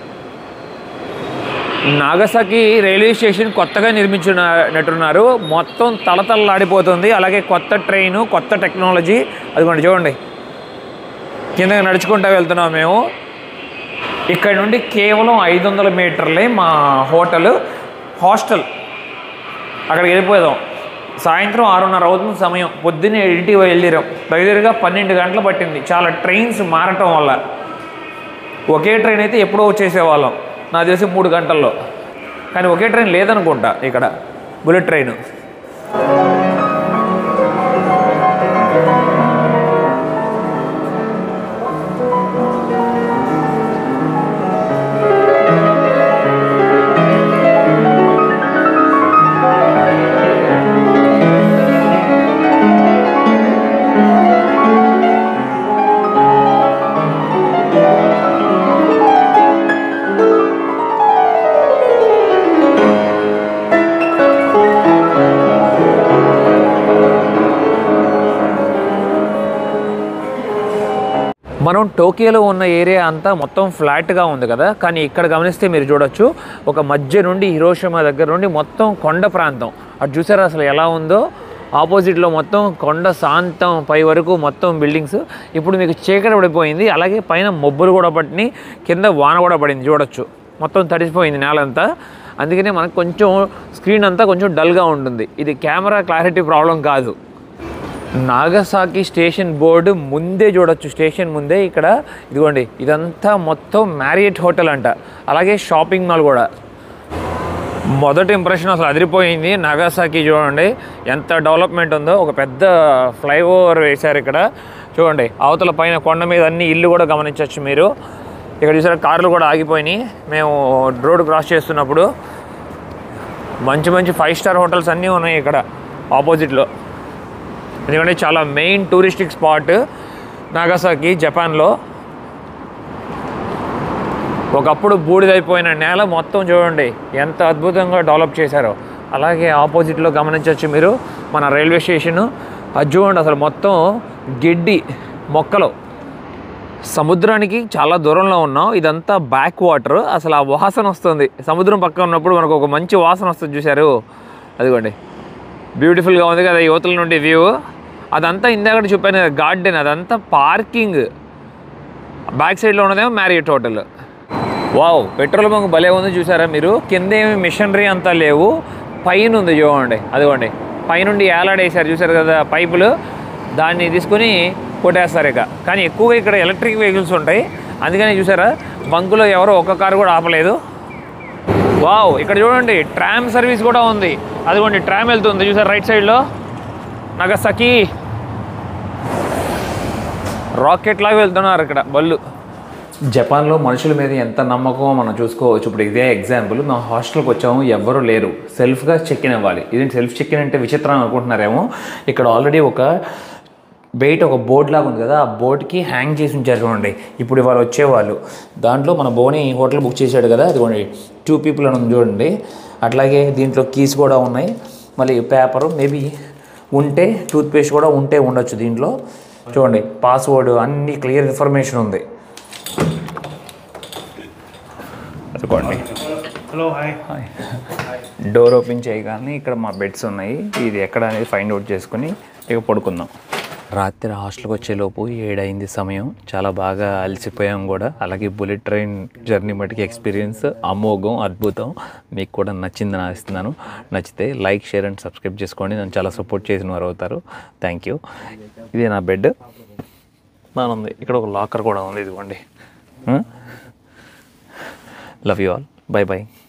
Nagasaki railway station కొత్తగా నిర్మించినట్టున్నారు మొత్తం తలతలలాడిపోతుంది అలాగే కొత్త ట్రైన్ కొత్త టెక్నాలజీ అదిగోండి చూడండి కిందకి నడుచుకుంటూ వెళ్తున్నాం మేము ఇక్కడ నుండి కేవలం ఐదు వందల మీటర్లే మా హోటల్ హాస్టల్ అక్కడికి వెళ్ళిపోదాం సాయంత్రం ఆరున్నర అవుతుంది సమయం పొద్దున్నే ఇంటికి వెళ్ళిరాం దగ్గరగా పన్నెండు గంటలు పట్టింది చాలా ట్రైన్స్ మారటం వల్ల ఒకే ట్రైన్ అయితే ఎప్పుడో వచ్చేసేవాళ్ళం నాకు తెలిసి మూడు గంటల్లో కానీ ఒకే ట్రైన్ లేదనుకుంటా ఇక్కడ బుల్లెట్ ట్రైన్ మనం టోకియోలో ఉన్న ఏరియా అంతా మొత్తం ఫ్లాట్గా ఉంది కదా కానీ ఇక్కడ గమనిస్తే మీరు చూడొచ్చు ఒక మధ్య నుండి హిరోషిమా దగ్గర నుండి మొత్తం కొండ ప్రాంతం అటు చూసారా అసలు ఎలా ఉందో ఆపోజిట్లో మొత్తం కొండ శాంతం పై వరకు మొత్తం బిల్డింగ్స్ ఇప్పుడు మీకు చీకటి పడిపోయింది అలాగే పైన మబ్బులు కూడా పట్టినాయి కింద వాన కూడా పడింది చూడొచ్చు మొత్తం తడిసిపోయింది నేలంతా అందుకనే మనకు కొంచెం స్క్రీన్ అంతా కొంచెం డల్గా ఉంటుంది ఇది కెమెరా క్లారిటీ ప్రాబ్లం కాదు నాగసాకి స్టేషన్ బోర్డు ముందే చూడొచ్చు స్టేషన్ ముందే ఇక్కడ ఇదిగోండి ఇదంతా మొత్తం మ్యారియట్ హోటల్ అంట అలాగే షాపింగ్ మాల్ కూడా మొదటి ఇంప్రెషన్ అసలు అదిరిపోయింది నాగాసాకి చూడండి ఎంత డెవలప్మెంట్ ఉందో ఒక పెద్ద ఫ్లైఓవర్ వేశారు ఇక్కడ చూడండి అవతల పైన కొండ మీద అన్ని ఇల్లు కూడా గమనించవచ్చు మీరు ఇక్కడ చూసారా కార్లు కూడా ఆగిపోయినాయి మేము రోడ్ క్రాస్ చేస్తున్నప్పుడు మంచి మంచి ఫైవ్ స్టార్ హోటల్స్ అన్నీ ఉన్నాయి ఇక్కడ ఆపోజిట్లో ఎందుకంటే చాలా మెయిన్ టూరిస్టిక్ స్పాట్ నాగాసాకి జపాన్లో ఒకప్పుడు బూడిదైపోయిన నేల మొత్తం చూడండి ఎంత అద్భుతంగా డెవలప్ చేశారో అలాగే ఆపోజిట్లో గమనించవచ్చు మీరు మన రైల్వే స్టేషను అది చూడండి అసలు మొత్తం గిడ్డి మొక్కలు సముద్రానికి చాలా దూరంలో ఉన్నాం ఇదంతా బ్యాక్ వాటర్ అసలు ఆ వాసన వస్తుంది సముద్రం పక్కన ఉన్నప్పుడు మనకు ఒక మంచి వాసన వస్తుంది చూశారు అదిగోండి బ్యూటిఫుల్గా ఉంది కదా యువతల నుండి వ్యూ అదంతా ఇందాక చెప్పాను కదా గార్డెన్ అదంతా పార్కింగ్ బ్యాక్ సైడ్లో ఉన్నదేమో Marriott hotel wow petrol bunk భలే ఉంది చూసారా మీరు కింద ఏమి మిషనరీ అంతా లేవు పైన ఉంది చూడండి అదిగోండి పైనుండి ఏలాడేశారు చూసారు కదా పైపులు దాన్ని తీసుకుని కొట్టేస్తారు ఇక కానీ ఎక్కువగా ఇక్కడ ఎలక్ట్రిక్ వెహికల్స్ ఉంటాయి అందుకని చూసారా బంకులో ఎవరో ఒక్క కారు కూడా ఆపలేదు వావ్ ఇక్కడ చూడండి ట్రామ్ సర్వీస్ కూడా ఉంది అదిగోండి ట్రామ్ వెళ్తుంది చూసారు రైట్ సైడ్లో నగసకి రాకెట్ లాగా వెళ్తున్నారు ఇక్కడ బళ్ళు జపాన్లో మనుషుల మీద ఎంత నమ్మకమో మనం చూసుకోవచ్చు ఇప్పుడు ఇదే ఎగ్జాంపుల్ మేము హాస్టల్కి వచ్చాము ఎవ్వరూ లేరు సెల్ఫ్గా చెక్ ఇన్ అవ్వాలి ఇది సెల్ఫ్ చెక్ ఇన్ అంటే విచిత్రం అనుకుంటున్నారేమో ఇక్కడ ఆల్రెడీ ఒక బయట ఒక బోర్డ్ లాగా ఉంది కదా ఆ బోర్డ్కి హ్యాంగ్ చేసి ఉంచారు చూడండి ఇప్పుడు ఇవాళ వచ్చేవాళ్ళు దాంట్లో మన బోని హోటల్ బుక్ చేశాడు కదా అదిగోండి టూ పీపుల్ అని ఉంది చూడండి అట్లాగే దీంట్లో కీస్ కూడా ఉన్నాయి మళ్ళీ పేపరు మేబీ ఉంటే టూత్పేస్ట్ కూడా ఉంటే ఉండొచ్చు దీంట్లో చూడండి పాస్వర్డ్ అన్ని క్లియర్ ఇన్ఫర్మేషన్ ఉంది అదిగోండి డోర్ ఓపెన్ చేయగానే ఇక్కడ మా బెడ్స్ ఉన్నాయి ఇది ఎక్కడ అనేది ఫైండ్ అవుట్ చేసుకుని ఇక పడుకుందాం రాత్రి హాస్టల్కి వచ్చేలోపు ఏడైంది సమయం చాలా బాగా అలసిపోయాం కూడా అలాగే బుల్లెట్ ట్రైన్ జర్నీ మటుకి ఎక్స్పీరియన్స్ అమోఘం అద్భుతం మీకు కూడా నచ్చిందని ఆశిస్తున్నాను నచ్చితే లైక్ షేర్ అండ్ సబ్స్క్రైబ్ చేసుకోండి నన్ను చాలా సపోర్ట్ చేసిన వారు అవుతారు థ్యాంక్ యూ ఇది నా బెడ్ బాగుంది ఇక్కడ ఒక లాకర్ కూడా ఉంది ఇదిగోండి love you all bye bye